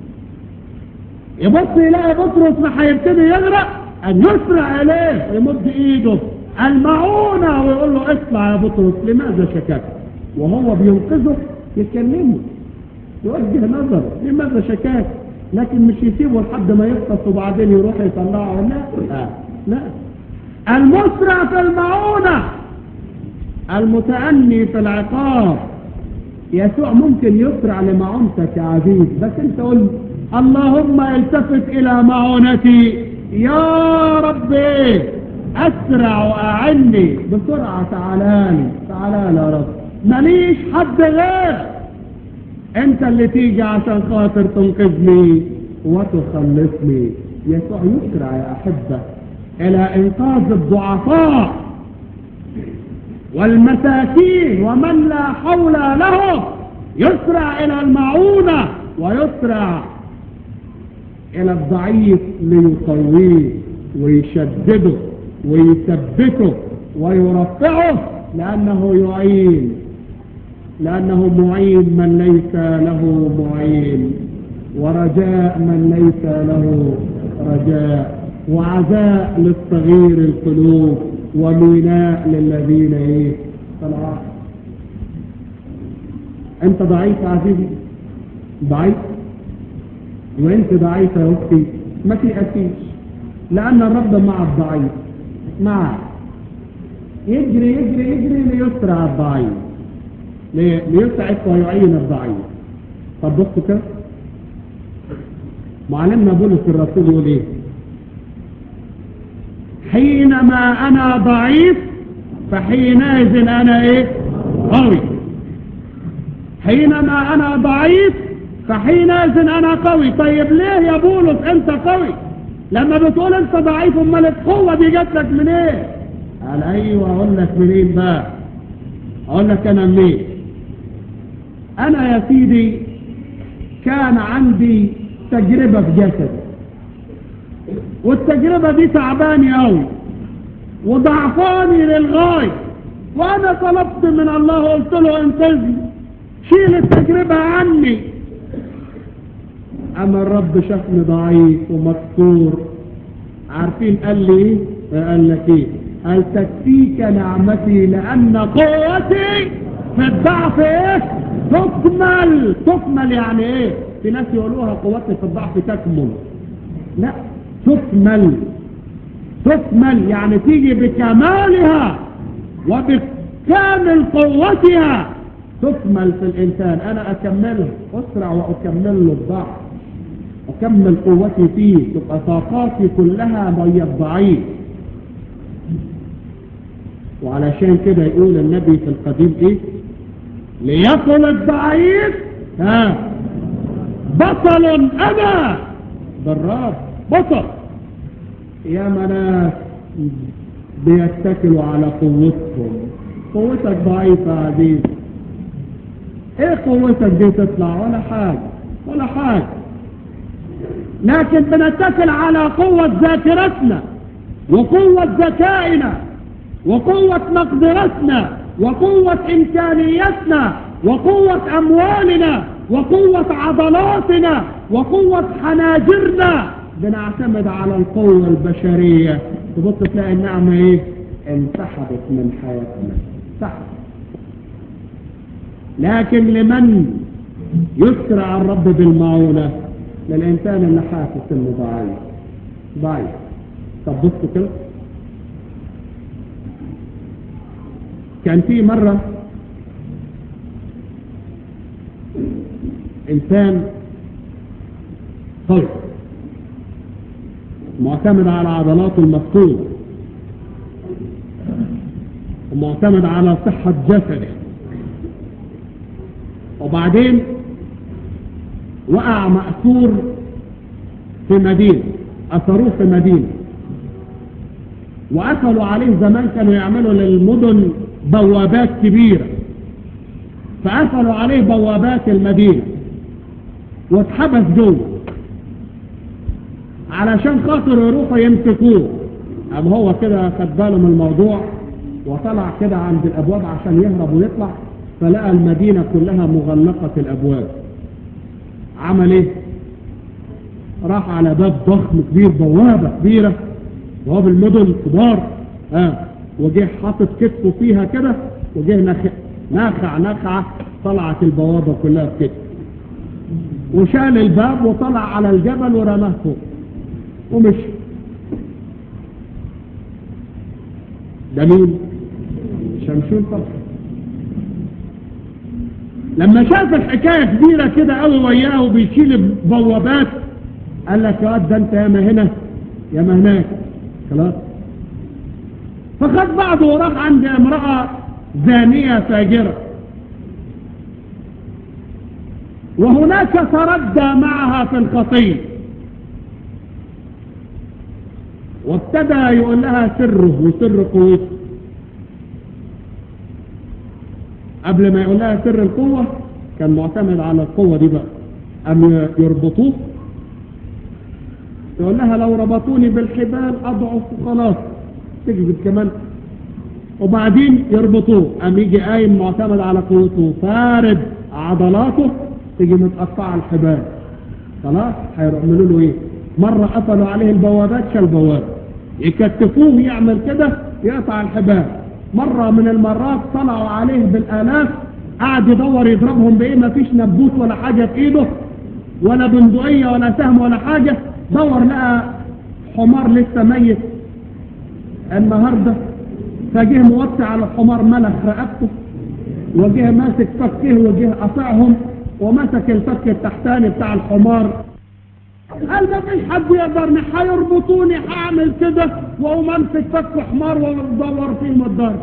يبص يلاقي بطرس ما هيبتدي يغرق ان يسرع اليه يمد ايده المعونة ويقول له اطلع يا بطرس لماذا شكاك وهو بينقذه يكلمه يوجه نظره لماذا شكاك لكن مش يسيبه لحد ما يغطس وبعدين يروح يطلعه لا لا لا المسرع في المعونة المتأني في العقاب يسوع ممكن يسرع لمعونتك يا عزيز بس انت قل اللهم التفت الى معونتي يا ربي اسرع واعني بسرعة تعالالي تعالى يا رب ماليش حد غير انت اللي تيجي عشان خاطر تنقذني وتخلصني يسوع يسرع يا احبه الى انقاذ الضعفاء والمساكين ومن لا حول له يسرع الى المعونة ويسرع الى الضعيف ليقويه ويشدده ويثبته ويرفعه لانه يعين لانه معين من ليس له معين ورجاء من ليس له رجاء وعزاء للصغير القلوب وميناء للذين ايه طلعوا انت ضعيف يا عزيزي ضعيف وانت ضعيفة يا اختي ما تيأسيش لان الرب مع الضعيف معه يجري يجري يجري ليسرع الضعيف ليسعد ويعين الضعيف طب بصوا كده معلمنا بولس الرسول يقول ايه حينما انا ضعيف فحينئذ انا ايه قوي حينما انا ضعيف فحينئذ انا قوي طيب ليه يا بولس انت قوي لما بتقول انت ضعيف امال القوه دي جات لك منين ايه؟ قال ايوه اقول لك منين بقى اقول لك انا منين انا يا سيدي كان عندي تجربه في جسدي والتجربة دي تعباني قوي وضعفاني للغاية وانا طلبت من الله قلت له انقذني شيل التجربة عني اما الرب شافني ضعيف ومكسور عارفين قال لي ايه قال لك ايه قال تكفيك نعمتي لان قوتي في الضعف ايه تكمل تكمل يعني ايه في ناس يقولوها قوتي في الضعف تكمل لا تكمل تكمل يعني تيجي بكمالها وبكامل قوتها تكمل في الإنسان أنا أكملها أسرع وأكمل له الضعف أكمل قوتي فيه تبقى طاقاتي كلها وهي الضعيف وعلشان كده يقول النبي في القديم ايه ليقل الضعيف ها بطل انا بالرب بطل يا مناس بيتكلوا على قوتهم قوتك ضعيفة يا عزيز ايه قوتك دي تطلع ولا حاجة ولا حاجة لكن بنتكل على قوة ذاكرتنا وقوة ذكائنا وقوة مقدرتنا وقوة إمكانيتنا وقوة أموالنا وقوة عضلاتنا وقوة حناجرنا بنعتمد على القوة البشرية تبص تلاقي النعمة ايه انسحبت من حياتنا انسحبت لكن لمن يسرع الرب بالمعونة للإنسان اللي حاسس انه ضعيف ضعيف طب بصوا كده كان في مرة إنسان قوي معتمد على عضلاته المفتوح ومعتمد على صحة جسده وبعدين وقع مأسور في مدينة أثروه في مدينة وقفلوا عليه زمان كانوا يعملوا للمدن بوابات كبيرة فقفلوا عليه بوابات المدينة واتحبس جوه علشان خاطر يروحوا يمسكوه أم هو كده خد باله من الموضوع وطلع كده عند الأبواب عشان يهرب ويطلع فلقى المدينة كلها مغلقة الأبواب عمل ايه راح على باب ضخم كبير بوابة كبيرة بواب المدن كبار اه وجه حاطط كتفه فيها كده وجه نخ... نخع نخعة طلعت البوابة كلها في كتفه وشال الباب وطلع على الجبل ورماه فوق ومشي ده مين شمشون طبعا لما شاف الحكاية كبيرة كده قوي وياه وبيشيل بوابات قال لك يا ده انت ياما هنا ياما هناك خلاص فخد بعضه وراح عند امرأة زانية فاجرة وهناك تردى معها في الخطية وابتدى يقول لها سره وسر قوته قبل ما يقول لها سر القوة كان معتمد على القوة دي بقى أم يربطوه يقول لها لو ربطوني بالحبال أضعف وخلاص تكذب كمان وبعدين يربطوه أم يجي قايم معتمد على قوته فارد عضلاته تيجي متقطعة الحبال خلاص هيعملوا له ايه مرة قفلوا عليه البوابات شال بوابة يكتفوه يعمل كده يقطع الحبال مرة من المرات طلعوا عليه بالآلاف قعد يدور يضربهم بإيه ما فيش نبوت ولا حاجة في إيده ولا بندقية ولا سهم ولا حاجة دور لقى حمار لسه ميت النهاردة فجه موطي على الحمار ملخ رقبته وجه ماسك فكه وجه قطعهم ومسك الفك التحتاني بتاع الحمار قال ما فيش حد يقدرني هيربطوني هعمل كده واقوم امسك فك حمار وادور فيهم الضرب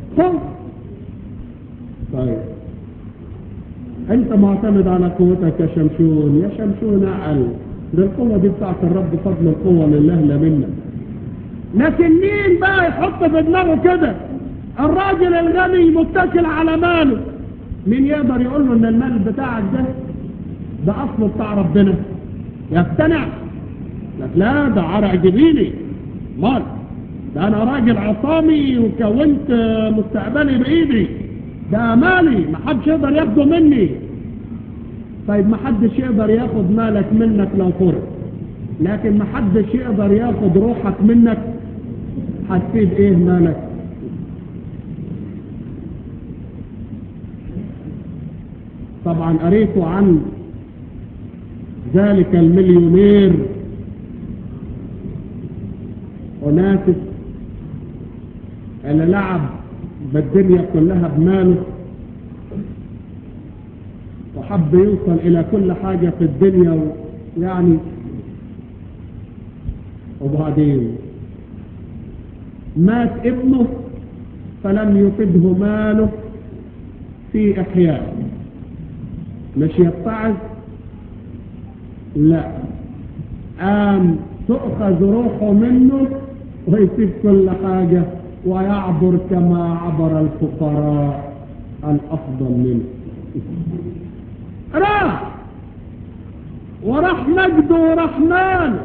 طيب انت معتمد على قوتك يا شمشون يا شمشون اعقل ده القوه دي بتاعت الرب فضل القوه لله لا منك لكن مين بقى يحط في دماغه كده الراجل الغني متكل على ماله مين يقدر يقول له ان المال بتاعك ده ده اصله بتاع ربنا يقتنع لك لا ده عرق جبيني مال ده انا راجل عصامي وكونت مستقبلي بايدي ده مالي محدش يقدر ياخده مني طيب محدش يقدر ياخد مالك منك لو فرض لكن محدش يقدر ياخد روحك منك هتفيد ايه مالك طبعا قريت عن ذلك المليونير وناسس اللي لعب بالدنيا كلها بماله وحب يوصل الى كل حاجة في الدنيا يعني وبعدين مات ابنه فلم يفده ماله في احياء مش يتعظ لا قام تؤخذ روحه منه ويسيب كل حاجة ويعبر كما عبر الفقراء الأفضل منه راح وراح مجده وراح ماله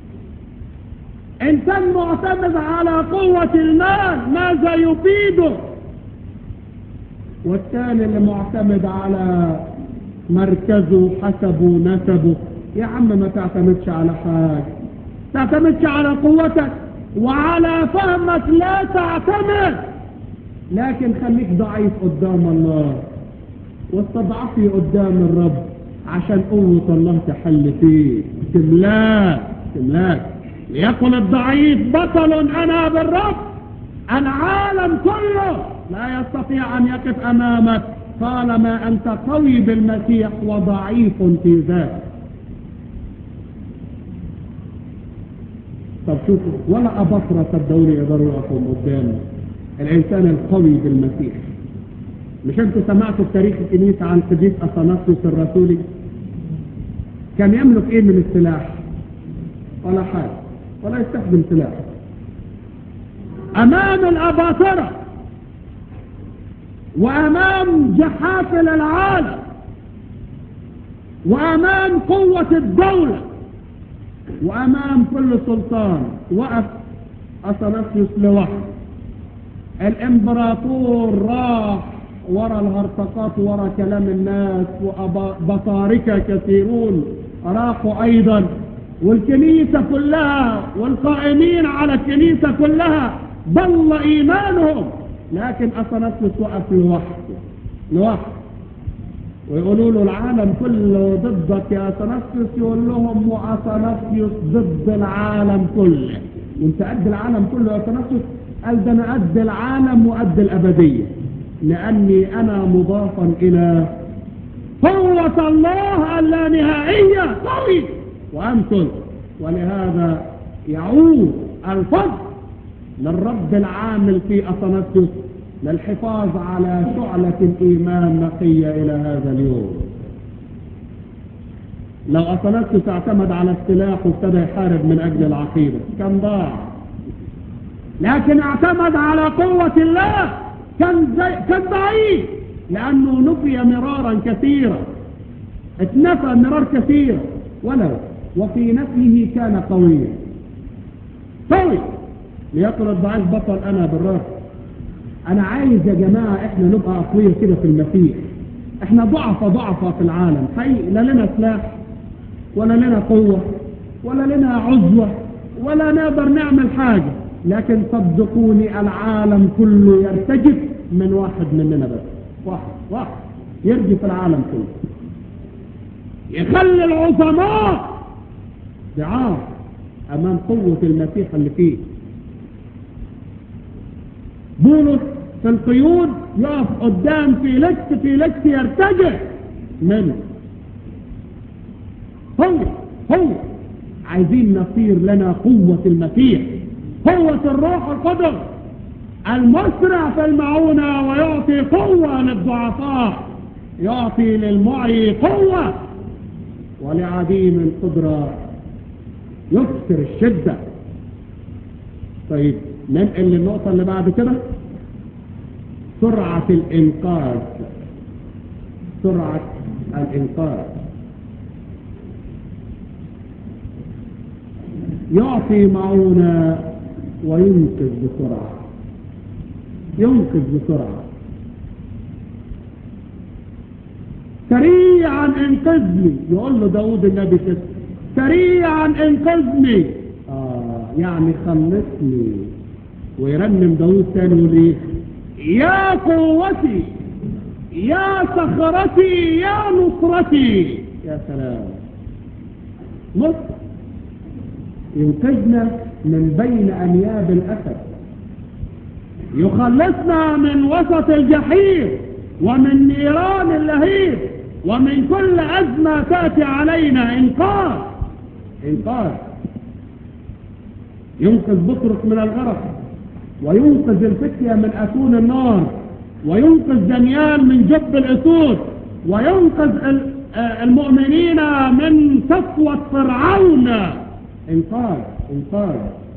إنسان معتمد على قوة المال ماذا يفيده والثاني اللي معتمد على مركزه حسبه نسبه يا عم ما تعتمدش على حاجة تعتمدش على قوتك وعلى فهمك لا تعتمد لكن خليك ضعيف قدام الله واستضعفي قدام الرب عشان قوة الله تحل فيه تملاك تملاك ليكن الضعيف بطل انا بالرب العالم كله لا يستطيع ان يقف امامك طالما انت قوي بالمسيح وضعيف في ذاتك طب شوفوا ولا أبصرة صدقوني يقدروا يقفوا قدام الإنسان القوي بالمسيح مش انتوا سمعتوا في تاريخ الكنيسة عن قديس أثناسيوس الرسولي كان يملك ايه من السلاح ولا حاجة ولا يستخدم سلاح أمام الأباطرة وأمام جحافل العالم وأمام قوة الدولة وأمام كل سلطان وقف أثناسيوس لوحده الإمبراطور راح ورا الهرطقات ورا كلام الناس وبطاركة كثيرون راحوا أيضا والكنيسة كلها والقائمين على الكنيسة كلها ضل إيمانهم لكن أثناسيوس وقف لوحده لوحده ويقولوا له العالم كله ضدك يا أثناسيوس يقول لهم وأثناسيوس ضد العالم كله وانت قد العالم كله يا أثناسيوس قال ده أنا قد العالم وقد الأبدية لأني أنا مضافا إلى قوة الله اللانهائية قوي وأمثل ولهذا يعود الفضل للرب العامل في أثناسيوس للحفاظ على شعلة الإيمان نقية إلى هذا اليوم لو أثناسيوس اعتمد على السلاح وابتدى يحارب من أجل العقيدة كان ضاع لكن اعتمد على قوة الله كان, زي كان ضعيف لأنه نفي مرارا كثيرا اتنفى مرار كثيرا ولو وفي نفيه كان قويا قوي ليقل الضعيف بطل أنا بالرب أنا عايز يا جماعة إحنا نبقى أقوياء كده في المسيح إحنا ضعفة ضعفة في العالم حقيقي لا لنا سلاح ولا لنا قوة ولا لنا عزوة ولا نقدر نعمل حاجة لكن صدقوني العالم كله يرتجف من واحد مننا بس واحد واحد يرجف العالم كله يخلي العظماء ضعاف امام قوة المسيح اللي فيه بولس في القيود يقف قدام فيليكس فيليكس يرتجف منه هو هو عايزين نصير لنا قوة المسيح قوة الروح القدس المسرع في المعونة ويعطي قوة للضعفاء يعطي للمعي قوة ولعديم القدرة يكسر الشدة طيب ننقل للنقطة اللي بعد كده سرعة الإنقاذ سرعة الإنقاذ يعطي معونة وينقذ بسرعة ينقذ بسرعة سريعا انقذني يقول له داود النبي كده سريعا انقذني آه يعني خلصني ويرنم داود تاني يقول ايه يا قوتي يا صخرتي يا نصرتي يا سلام نصر ينقذنا من بين أنياب الأسد يخلصنا من وسط الجحيم ومن نيران اللهيب ومن كل أزمة تأتي علينا إنقاذ إنقاذ ينقذ بطرس من الغرق وينقذ الفتية من أتون النار وينقذ دانيال من جب الأسود وينقذ المؤمنين من سطوة فرعون انقاذ انقاذ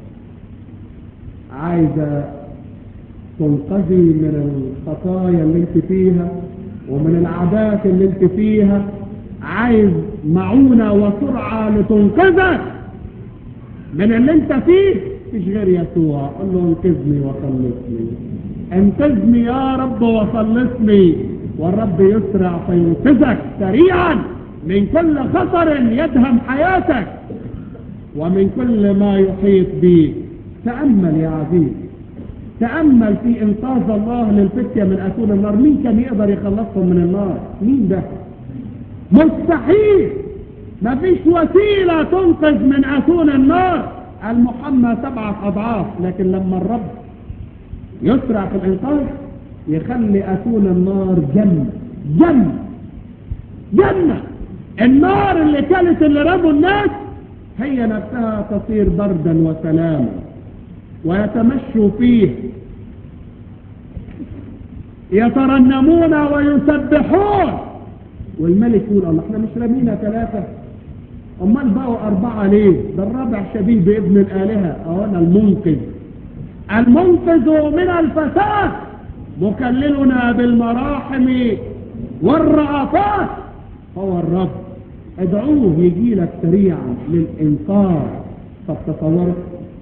عايزة تنقذي من الخطايا اللي انت فيها ومن العادات اللي انت فيها عايز معونة وسرعة لتنقذك من اللي انت فيه مش غير يسوع قل له انقذني وخلصني انقذني يا رب وخلصني والرب يسرع فينقذك سريعا من كل خطر يدهم حياتك ومن كل ما يحيط بك تأمل يا عزيز تأمل في إنقاذ الله للفتية من أسود النار مين كان يقدر يخلصهم من النار مين ده مستحيل مفيش وسيلة تنقذ من أسون النار المحمى سبعة أضعاف لكن لما الرب يسرع في الإنقاذ يخلي أسون النار جنة جنة جنة النار اللي كانت اللي رموا الناس هي نفسها تصير بردا وسلاما ويتمشوا فيه يترنمون ويسبحون والملك يقول الله احنا مش رامينا ثلاثة امال بقوا اربعة ليه ده الرابع شبيه بابن الالهة اهو انا المنقذ المنقذ من الفساد مكللنا بالمراحم والرأفات هو الرب ادعوه يجي لك سريعا للإنصار طب تصورت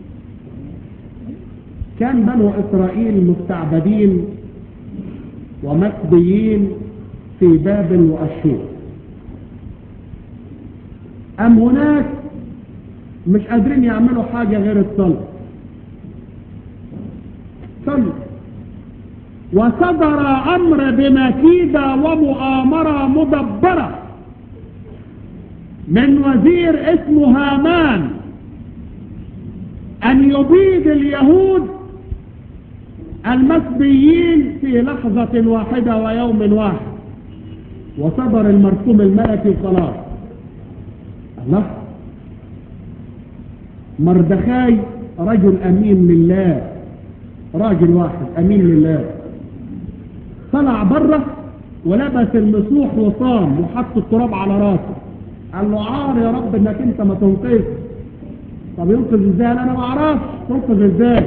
كان بنو إسرائيل مستعبدين ومكبيين في بابل وأشور أم هناك مش قادرين يعملوا حاجة غير الصلاة صلوا وصدر أمر بمكيدة ومؤامرة مدبرة من وزير اسمه هامان أن يبيد اليهود المسبيين في لحظة واحدة ويوم واحد وصدر المرسوم الملكي وخلاص الله مردخاي رجل أمين لله راجل واحد أمين لله طلع بره ولبس المسوح وصام وحط التراب على راسه قال له عار يا رب انك انت ما تنقذ طب ينقذ ازاي انا ما اعرفش تنقذ ازاي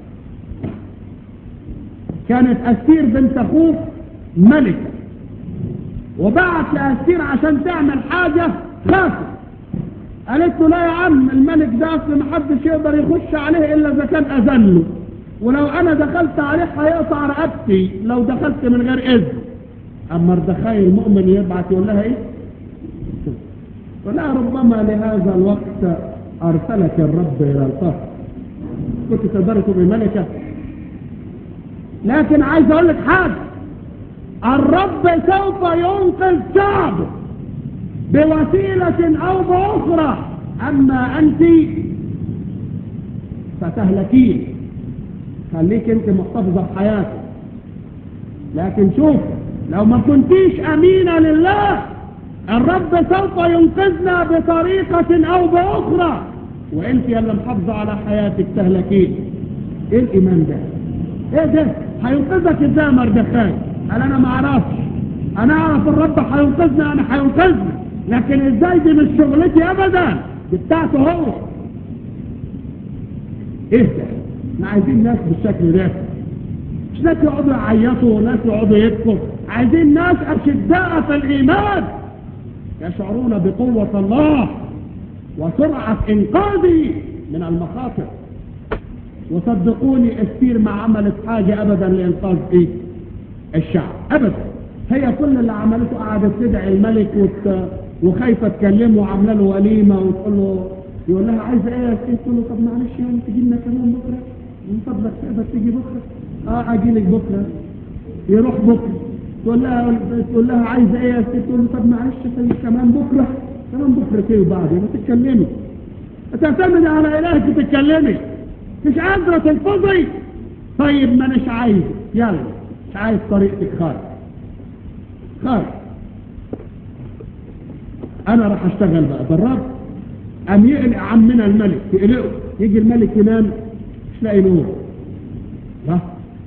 كانت أستير بنت أخوه ملكة وبعت لأستير عشان تعمل حاجة خافت قالت له لا يا عم الملك ده أصل محدش يقدر يخش عليه إلا إذا كان أذن له ولو أنا دخلت عليه هيقطع رقبتي لو دخلت من غير إذن أما اردخاي المؤمن يبعت يقول لها إيه ولا ربما لهذا الوقت أرسلك الرب إلى القصر كنت تقدر تبقي ملكة لكن عايز أقول لك حاجة الرب سوف ينقذ شعبه بوسيلة أو بأخرى أما أنت فتهلكين خليك أنت محتفظة بحياتك لكن شوف لو ما كنتيش أمينة لله الرب سوف ينقذنا بطريقة أو بأخرى وانت اللي محافظة على حياتك تهلكين ايه الإيمان ده ايه ده هينقذك ازاي مردخاي قال انا ما اعرفش انا اعرف الرب هينقذنا انا هينقذنا لكن ازاي دي مش شغلتي ابدا دي بتاعته هو ايه ده احنا عايزين ناس بالشكل ده مش ناس يقعدوا يعيطوا وناس يقعدوا يبكوا عايزين ناس اشداء في الايمان يشعرون بقوة الله وسرعة انقاذي من المخاطر وصدقوني استير ما عملت حاجة ابدا لانقاذ ايه الشعب ابدا هي كل اللي عملته قعدت تدعي الملك وت... وخايفة تكلمه وعامله له وليمة وتقول له يقول لها عايزة ايه يا استير تقول له طب معلش يوم تجي لنا كمان بكرة من فضلك تقدر تيجي بكرة اه اجي لك بكرة يروح بكرة تقول لها تقول لها عايزة ايه يا استير تقول له طب معلش طيب كمان بكرة كمان بكرة ايه وبعد ما تتكلمي تعتمد على الهك تتكلمي مش قادرة تنفضي طيب ما مش عايز يلا مش عايز طريقتك خالص خالص انا راح اشتغل بقى بالرب قام يقلق عمنا الملك يقلقه يجي الملك ينام مش لاقي نور لا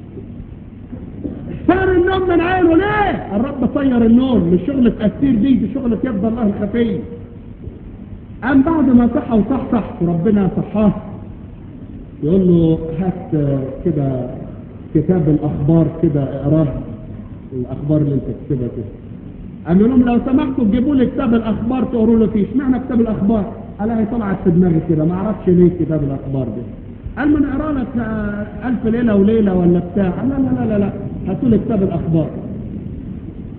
صار النوم من عينه ليه الرب طير النوم مش شغلة أسير دي دي شغلة يد الله الخفي قام بعد ما صحى وصحصح وربنا صحاه يقول له هات كده كتاب الأخبار كده اقراه الأخبار اللي انت تكتبها كده قال لهم لو سمحتوا تجيبوا لي كتاب الأخبار تقروا له فيه اشمعنى كتاب الأخبار قال هي طلعت في دماغي كده ما اعرفش ليه كتاب الأخبار ده قال ما نقرا لك ألف ليلة وليلة ولا بتاع لا لا لا لا لا هاتوا لي كتاب الأخبار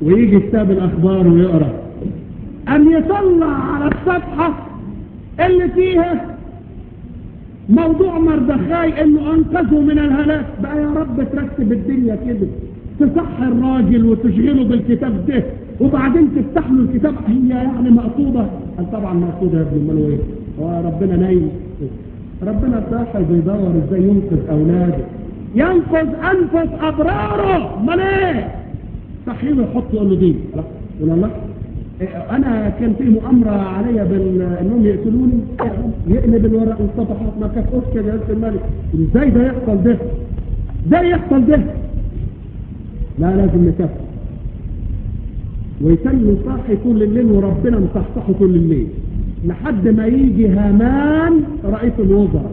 ويجي كتاب الاخبار ويقرا ان يطلع على الصفحه اللي فيها موضوع مردخاي انه انقذه من الهلاك بقى يا رب ترتب الدنيا كده تصحي الراجل وتشغله بالكتاب ده وبعدين تفتح له الكتاب هي يعني مقصودة قال طبعا مقصودة يا ابن المال ايه هو ربنا نايم ربنا صاحي بيدور ازاي ينقذ اولاده ينقذ انفس ابراره امال ايه صحيح يحط يقول له دي يقول الله انا كان في مؤامرة عليا بال انهم يقتلوني يقلب الورق والصفحات ما كفوش كده يا الملك ازاي ده يحصل ده ازاي يحصل ده لا لازم نكفر ويسلي صاحي طول الليل وربنا مصحصحه طول الليل لحد ما يجي هامان رئيس الوزراء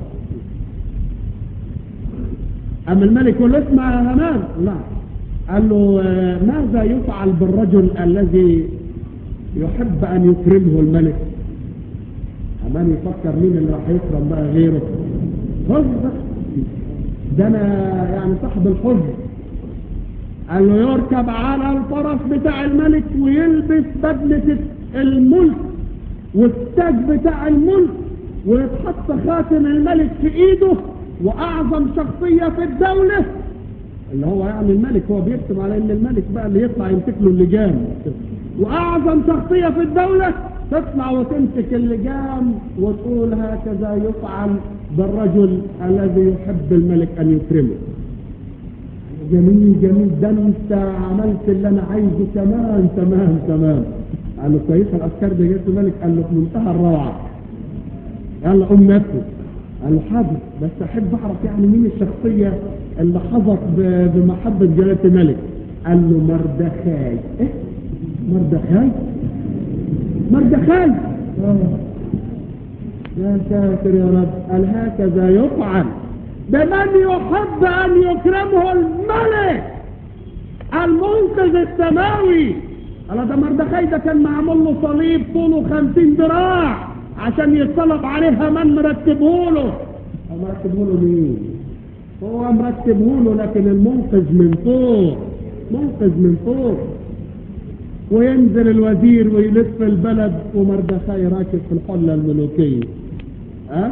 اما الملك يقول له اسمع يا هامان لا قال له ماذا يفعل بالرجل الذي يحب ان يكرمه الملك هامان يفكر مين اللي راح يكرم بقى غيره حزن ده انا يعني صاحب الحزن قال له يركب على الفرس بتاع الملك ويلبس بدلة الملك والتاج بتاع الملك ويتحط خاتم الملك في ايده واعظم شخصية في الدولة اللي هو يعني الملك هو بيكتب على ان الملك بقى اللي يطلع يمسك له اللجام واعظم شخصية في الدولة تطلع وتمسك اللجام وتقول هكذا يفعل بالرجل الذي يحب الملك ان يكرمه جميل جميل ده انت عملت اللي انا عايزه تمام تمام تمام قال له كويس الافكار دي جت الملك قال له في منتهى الروعه يلا قوم نفسه قال له حاضر بس احب اعرف يعني مين الشخصيه اللي حظت بمحبه جلاله الملك قال له مردخاي ايه مردخاي مردخاي اه يا ساتر يا رب قال هكذا يفعل بمن يحب ان يكرمه الملك المنقذ السماوي قال ده مردخاي ده كان معمول له صليب طوله خمسين ذراع عشان يتصلب عليها من مرتبه له مرتبه له مين هو مرتبه له لكن المنقذ من فوق منقذ من فوق وينزل الوزير ويلف البلد ومردخاي راكب في الحلة الملوكية ها أه؟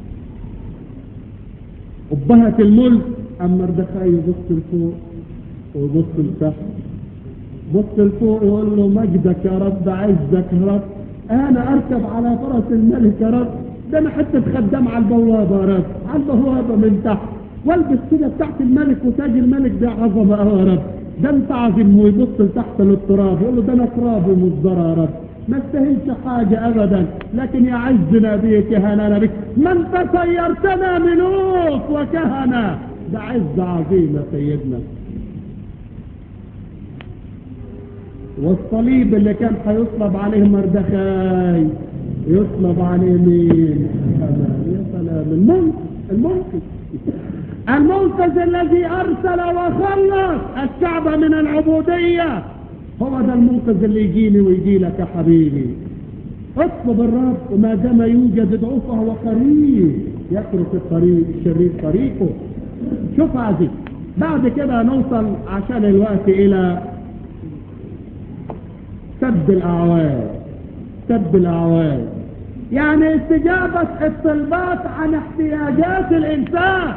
أبهة الملك أما مردخاي يبص لفوق ويبص لتحت بص لفوق يقول له مجدك يا رب عزك يا رب انا اركب على فرس الملك يا رب ده انا حته خدام على البوابه يا رب على البوابه من تحت والبس كده تحت الملك وتاج الملك ده عظمه قوي يا رب ده انت عظيم ويبص لتحت للتراب يقول له ده انا تراب ومصدر يا رب ما استاهلش حاجة ابدا لكن يعزنا بك هنا بك ما انت سيرتنا ملوك وكهنة ده عز عظيم يا سيدنا والصليب اللي كان هيصلب عليه مردخاي يصلب عليه مين يا سلام المنقذ المنقذ المنقذ الذي ارسل وخلص الشعب من العبودية هو ده المنقذ اللي يجيني ويجي لك يا حبيبي اطلب الرب وما دام يوجد ادعوه فهو قريب يترك الطريق الشرير طريقه شوف عزيز بعد كده نوصل عشان الوقت الى سد الاعواد سد الاعواد يعني استجابة الطلبات عن احتياجات الانسان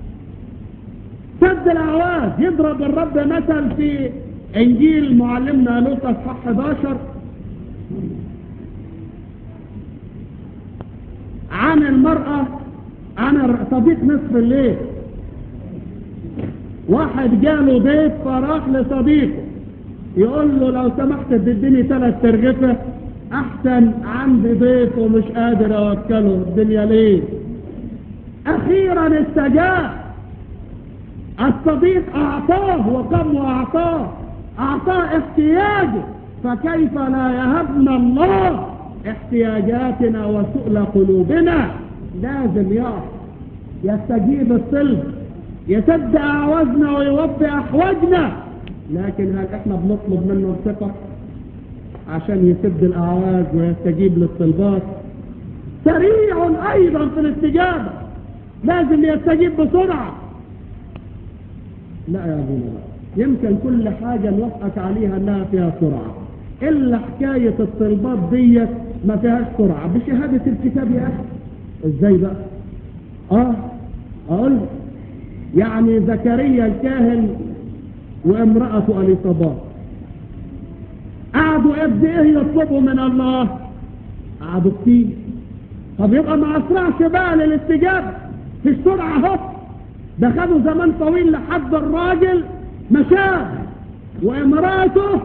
سد الاعواد يضرب الرب مثل في انجيل معلمنا لوقا صح 11 عن المرأة عن صديق نصف الليل واحد جاله ضيف فراح لصديقه يقول له لو سمحت تديني ثلاث ترغفة احسن عندي ضيف ومش قادر اوكله الدنيا ليه اخيرا استجاب الصديق اعطاه وقام واعطاه اعطاه احتياجه فكيف لا يهبنا الله احتياجاتنا وسؤل قلوبنا لازم يقف يستجيب الصلب يسد اعوازنا ويوفي احواجنا لكن هل احنا بنطلب منه الثقة عشان يسد الاعواز ويستجيب للطلبات سريع ايضا في الاستجابة لازم يستجيب بسرعة لا يا ابونا يمكن كل حاجة نوقف عليها انها فيها سرعة الا حكاية الطلبات ديت ما فيهاش سرعة بشهادة الكتاب يا اخي ازاي بقى اه اقول يعني زكريا الكاهن وامرأته اليصابات قعدوا قد ايه يطلبوا من الله قعدوا كتير طب يبقى ما اسرعش بقى للاستجابة في السرعة اهو ده خدوا زمان طويل لحد الراجل مشاه وامراته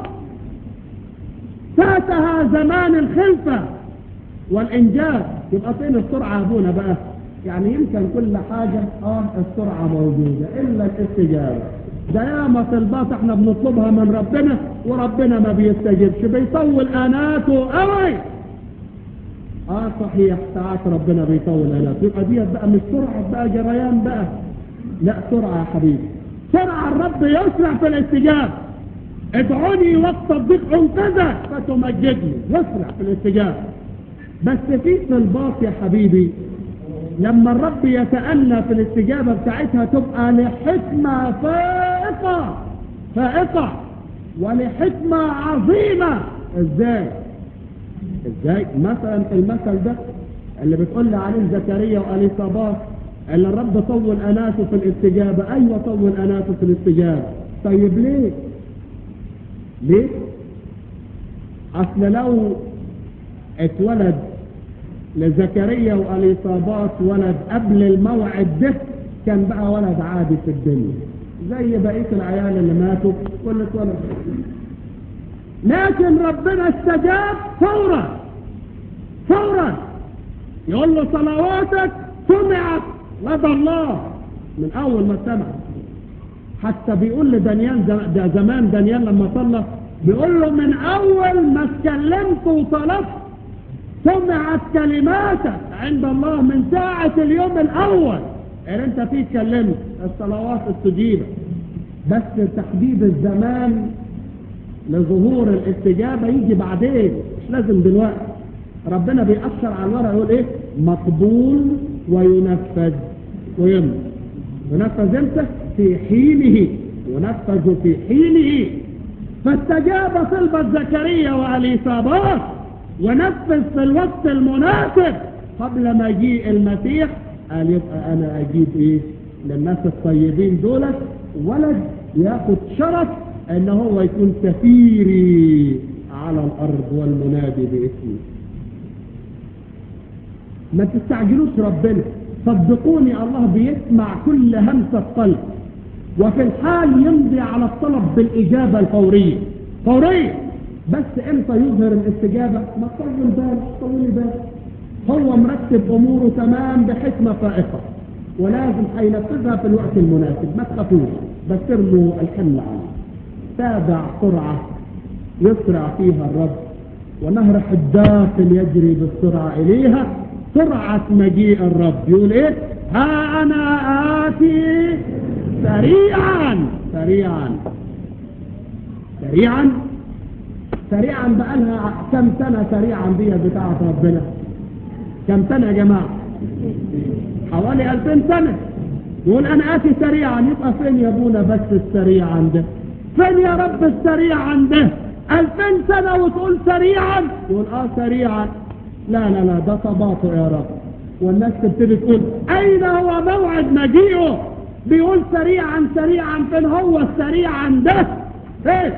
فاتها زمان الخلفة والانجاز يبقى فين السرعة يا ابونا بقى يعني يمكن كل حاجة اه السرعة موجودة الا الاستجابة ده ياما طلبات احنا بنطلبها من ربنا وربنا ما بيستجيبش بيطول اناته قوي اه صحيح ساعات ربنا بيطول اناته يبقى ديت بقى مش سرعة بقى جريان بقى لا سرعة يا حبيبي سرعة الرب يسرع في الاستجابة ادعوني وقت الضيق انقذك فتمجدني يسرع في الاستجابة بس في طلبات يا حبيبي لما الرب يتأنى في الاستجابة بتاعتها تبقى لحكمة فائقة فائقة ولحكمة عظيمة ازاي ازاي مثلا المثل ده اللي بتقول لي عليه زكريا واليصابات اللي الرب طول اناته في الاستجابة ايوه طول اناته في الاستجابة طيب ليه ليه اصل لو اتولد لزكريا واليصابات ولد قبل الموعد ده كان بقى ولد عادي في الدنيا زي بقية العيال اللي ماتوا واللي اتولد لكن ربنا استجاب فورا فورا يقول له صلواتك سمعت لدى الله من اول ما سمع حتى بيقول لدانيال ده زمان دانيال لما صلى بيقول له من اول ما اتكلمت وطلبت سمعت كلماتك عند الله من ساعة اليوم الاول اللي انت فيه اتكلمت الصلوات استجيبت بس تحديد الزمان لظهور الاستجابة يجي بعدين مش لازم دلوقتي ربنا بيأثر على الورق يقول ايه مقبول وينفذ ويمضي ينفذ امتى في حينه ينفذ في حينه فاستجاب طلبة زكريا واليصابات ونفذ في الوقت المناسب قبل مجيء المسيح قال يبقى انا اجيب ايه للناس الطيبين دولت ولد ياخد شرف ان هو يكون سفيري على الارض والمنادي باسمي ما تستعجلوش ربنا صدقوني الله بيسمع كل همسة قلب وفي الحال يمضي على الطلب بالإجابة الفورية فورية بس امتى يظهر الاستجابة ما تطول بالك طولي بالك هو مرتب اموره تمام بحكمة فائقة ولازم هينفذها في الوقت المناسب ما تخافوش بس ارموا الحمل عنه تابع سرعة يسرع فيها الرب ونهر حداف يجري بالسرعة إليها سرعة مجيء الرب يقول ايه ها انا آتي سريعا سريعا سريعا سريعا بقى لها كم سنة سريعا دي بتاعة ربنا كم سنة يا جماعة حوالي 2000 سنة يقول انا اتي سريعا يبقى فين يا ابونا بس السريعا ده فين يا رب السريعا ده 2000 سنة وتقول سريعا يقول اه سريعا لا لا لا ده تباطؤ يا رب والناس تبتدي تقول اين هو موعد مجيئه بيقول سريعا سريعا فين هو السريعا ده ايه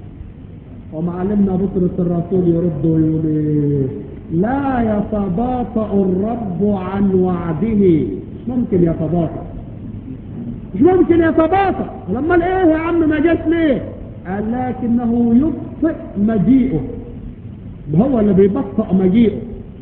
ومعلمنا بطرس الرسول يرد ويقول ايه لا يتباطأ الرب عن وعده مش ممكن يتباطأ مش ممكن يتباطأ لما ايه يا عم ما جاش ليه قال لكنه يبطئ مجيئه هو اللي بيبطئ مجيئه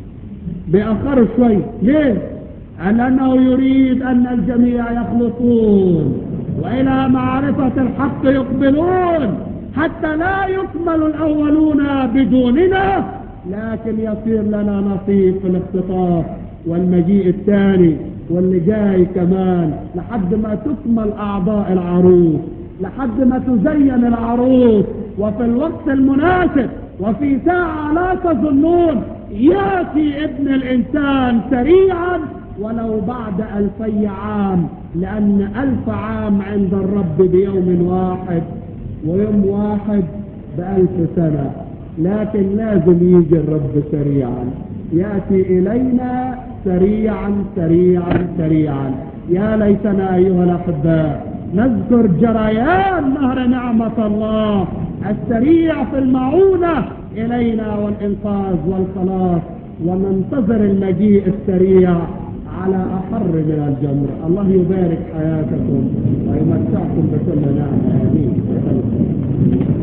بيأخره شوي ليه قال انه يريد ان الجميع يخلصون والى معرفة الحق يقبلون حتى لا يكمل الاولون بدوننا لكن يصير لنا نصيب في الاختطاف والمجيء الثاني واللي جاي كمان لحد ما تكمل اعضاء العروس لحد ما تزين العروس وفي الوقت المناسب وفي ساعة لا تظنون ياتي ابن الانسان سريعا ولو بعد الفي عام لان الف عام عند الرب بيوم واحد ويوم واحد بألف سنة لكن لازم يجي الرب سريعا يأتي إلينا سريعا سريعا سريعا يا ليتنا أيها الأحباء نذكر جريان نهر نعمة الله السريع في المعونة إلينا والإنقاذ والخلاص وننتظر المجيء السريع على أحر من الجمر الله يبارك حياتكم ويمتعكم بكل نعمة آمين